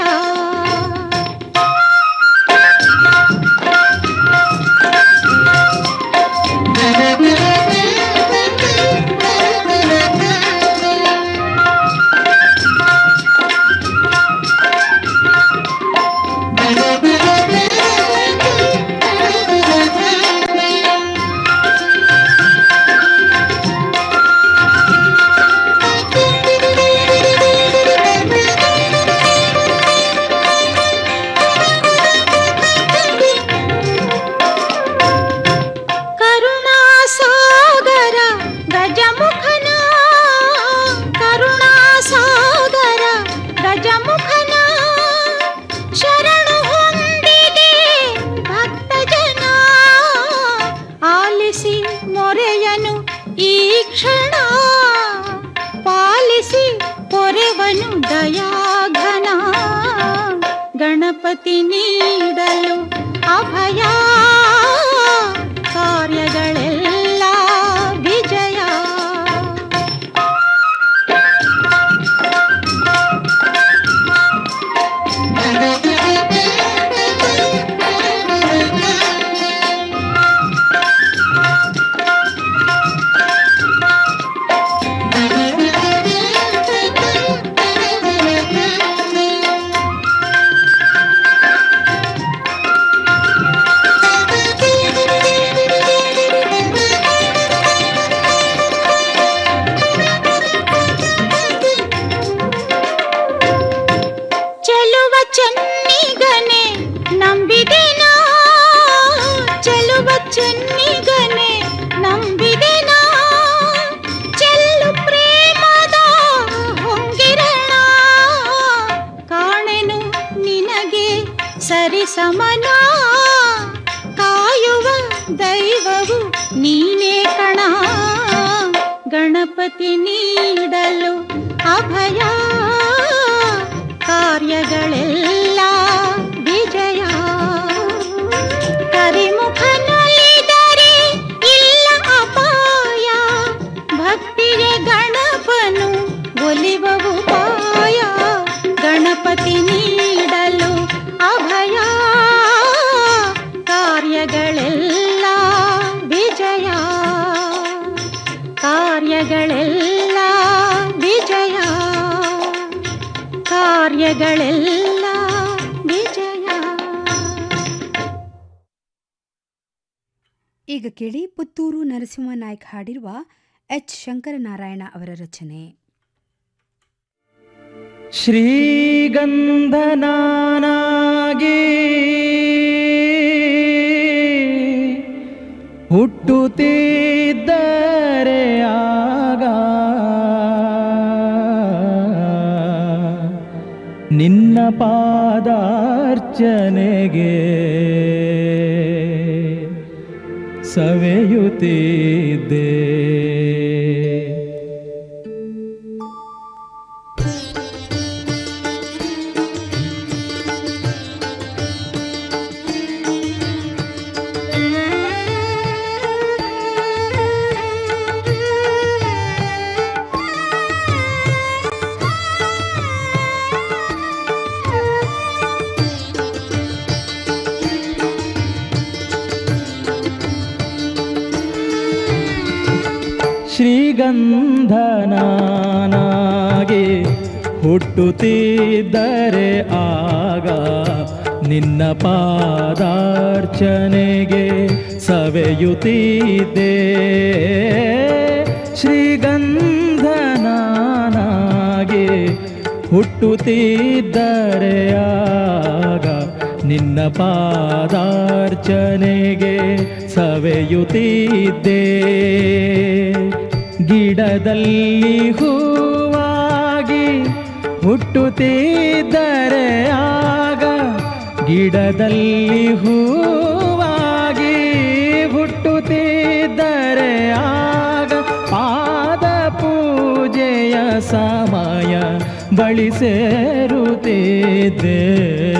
ಕರುಣಾಸಾಗರ ಗಜಮುಖನ ಕರುಣಾಸಾಗರ ಗಜಮುಖನ ಶರಣು ಹೊಂದಿದೆ ಭಕ್ತ ಜನ ಆಲಿಸಿ ಮೊರೆಯನು ಈ ಕ್ಷಣ ಪಾಲಿಸಿ ಪೊರೆವನು ದಯಾಘನ ಗಣಪತಿ ನೀಡಲು ಅಭಯ ಕಾರ್ಯಗಳೆಲ್ಲ ವಿಜಯ ಚೆಲುವ ಚೆನ್ನಿಗನೆ ನಂಬಿದೆನಾ ಚೆಲುವ ಚೆನ್ನಿಗನೆ ನಂಬಿದೆನಾ ಚೆಲ್ಲು ಪ್ರೇಮದ ಹೊಂಗಿರಣ ಕಾಣೆನು ನಿನಗೆ ಸರಿಸಮನ ಕಾಯುವ ದೈವವು ನೀನೇ ಕಣ ಗಣಪತಿ ನೀಡಲು ಅಭಯ ಕಾರ್ಯಗಳೆಲ್ಲ ವಿಜಯ ಕರಿಮುಖನೊಲಿದರೆ ಇಲ್ಲ ಅಪಾಯ ಭಕ್ತಿಗೆ ಗಣಪನು ಒಲಿವ ಉಪಾಯ ಗಣಪತಿ ನೀಡಲು ಅಭಯ ಕಾರ್ಯಗಳೆಲ್ಲ ವಿಜಯ ಕಾರ್ಯಗಳೆಲ್ಲ ವಿಜಯ ಕಾರ್ಯಗಳೆಲ್ಲ ವಿಜಯ ಈಗ ಕೇಳಿ ಪುತ್ತೂರು ನರಸಿಂಹ ನಾಯ್ಕ್ ಹಾಡಿರುವ ಎಚ್ ಶಂಕರನಾರಾಯಣ ಅವರ ರಚನೆ ಶ್ರೀಗಂಧನಾನಾಗಿ ಹುಟ್ಟುತ್ತಿದ್ದರೆ ಆಗ ನಿನ್ನ ಪಾದಾರ್ಚನೆಗೆ ಸವೆಯುತ್ತಿದ್ದೆ ಶ್ರೀಗಂಧನಾಗಿ ಹುಟ್ಟುತ್ತಿದ್ದರೆ ಆಗ ನಿನ್ನ ಪಾದಾರ್ಚನೆಗೆ ಸವೆಯುತ್ತಿದ್ದೆ ಶ್ರೀಗಂಧನಾಗಿ ಹುಟ್ಟುತ್ತಿದ್ದರೆ ಆಗ ನಿನ್ನ ಪಾದಾರ್ಚನೆಗೆ ಸವೆಯುತ್ತಿದ್ದೆ ಗಿಡದಲ್ಲಿ ಹೂವಾಗಿ ಹುಟ್ಟುತ್ತಿದ್ದರೆ ಆಗ ಗಿಡದಲ್ಲಿ ಹೂವಾಗಿ ಹುಟ್ಟುತ್ತಿದ್ದರೆ ಆಗ ಪಾದ ಪೂಜೆಯ ಸಮಯ ಬಳಿ ಸೇರುತ್ತಿದ್ದೆ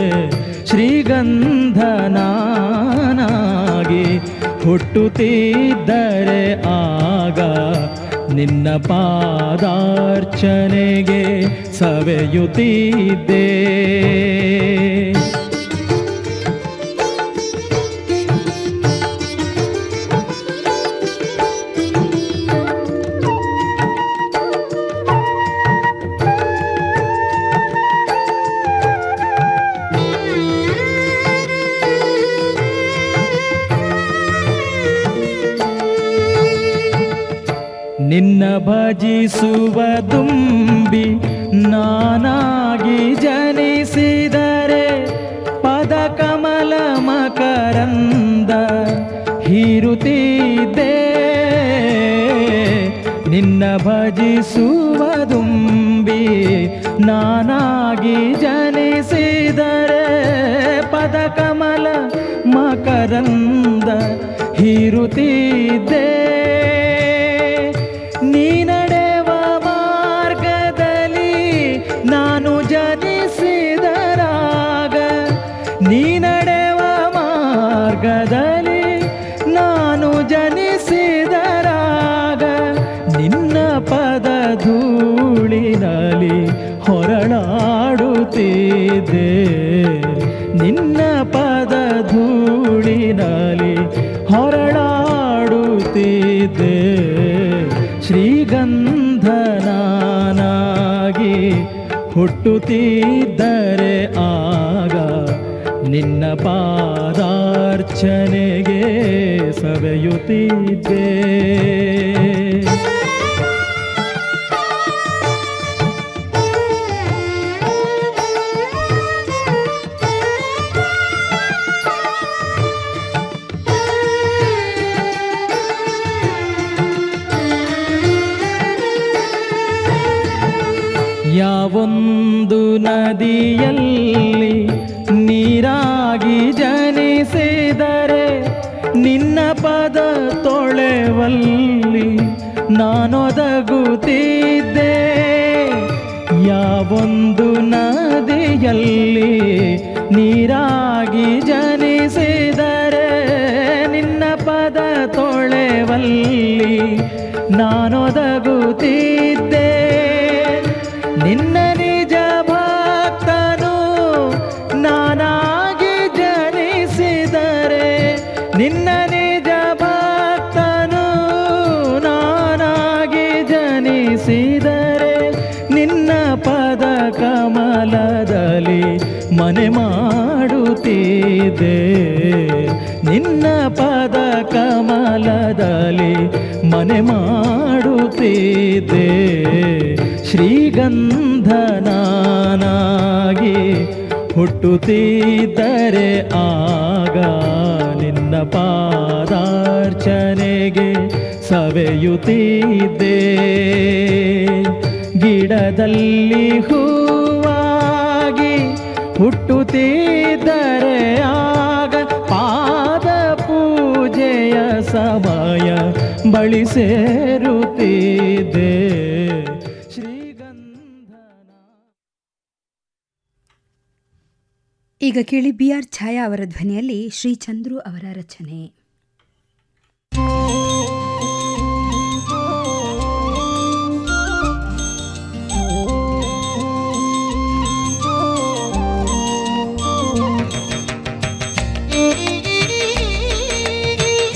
ಶ್ರೀಗಂಧನಾಗಿ ಹುಟ್ಟುತ್ತಿದ್ದರೆ ಆಗ ನಿನ್ನ ಪಾದಾರ್ಚನೆಗೆ ಸವೆಯುತ್ತಿದ್ದೆ ನಿನ್ನ ಭಜಿಸುವ ದುಂಬಿ ನಾನಾಗಿ ಜನಿಸಿದರೆ ಪದ ಕಮಲ ಮಕರಂದ ಹೀರುತ್ತಿದ್ದೆ ನಿನ್ನ ಭಜಿಸುವ ದುಂಬಿ ನಾನಾಗಿ ಜನಿಸಿದರೆ ಪದ ಕಮಲ ಮಕರಂದ ಹೀರುತ್ತಿದ್ದೆ ನೀ ನಡೆವ ಮಾರ್ಗದಲ್ಲಿ ನಾನು ಜನಿಸಿದರಾಗ ನೀ ನಡೆವ ಮಾರ್ಗದಲ್ಲಿ ನಾನು ಜನಿಸಿದರಾಗ ನಿನ್ನ ಪದ ಧೂಳಿನಲ್ಲಿ ಹೊರಳಾಡುತ್ತಿದ್ದೆ ನಿನ್ನ ಪದ ಧೂಳಿನಲ್ಲಿ ಹೊರಳಾಡುತ್ತಿದ್ದೆ ಶ್ರೀಗಂಧನಾಗಿ ಹುಟ್ಟುತ್ತಿದ್ದರೆ ಆಗ ನಿನ್ನ ಪಾದಾರ್ಚನೆಗೆ ಸವೆಯುತ್ತಿದ್ದೆ ಯಾವೊಂದು ನದಿಯಲ್ಲಿ ನೀರಾಗಿ ಜನಿಸಿದರೆ ನಿನ್ನ ಪದ ತೊಳೆವಲ್ಲಿ ನಾನೊದಗುತ್ತಿದ್ದೆ ಯಾವೊಂದು ನದಿಯಲ್ಲಿ ನೀರಾಗಿ ಜನಿಸಿದರೆ ನಿನ್ನ ಪದ ತೊಳೆವಲ್ಲಿ ನಾನೊದಗುತ್ತಿದ್ದೆ ನಿನ್ನ ನಿಜ ಭಕ್ತನು ನಾನಾಗಿ ಜನಿಸಿದರೆ ನಿನ್ನ ನಿಜ ಭಕ್ತನು ನಾನಾಗಿ ಜನಿಸಿದರೆ ನಿನ್ನ ಪದ ಕಮಲದಲ್ಲಿ ಮನೆ ಮಾಡುತ್ತಿದ್ದೆ ನಿನ್ನ ಪದ ಕಮಲದಲ್ಲಿ ಮನೆ ಮಾಡುತ್ತಿದ್ದೆ ಶ್ರೀಗಂಧನಾಗಿ ಹುಟ್ಟುತ್ತಿದ್ದರೆ ಆಗ ನಿನ್ನ ಪಾದಾರ್ಚನೆಗೆ ಸವೆಯುತ್ತಿದ್ದೆ ಗಿಡದಲ್ಲಿ ಹೂವಾಗಿ ಹುಟ್ಟುತ್ತಿದ್ದರೆ ಆಗ ಪಾದ ಪೂಜೆಯ ಸಮಯ ಬಳಿ ಸೇರುತ್ತಿದ್ದೆ ಈಗ ಕೇಳಿ ಬಿ ಆರ್ ಛಾಯಾ ಅವರ ಧ್ವನಿಯಲ್ಲಿ ಶ್ರೀ ಚಂದ್ರು ಅವರ ರಚನೆ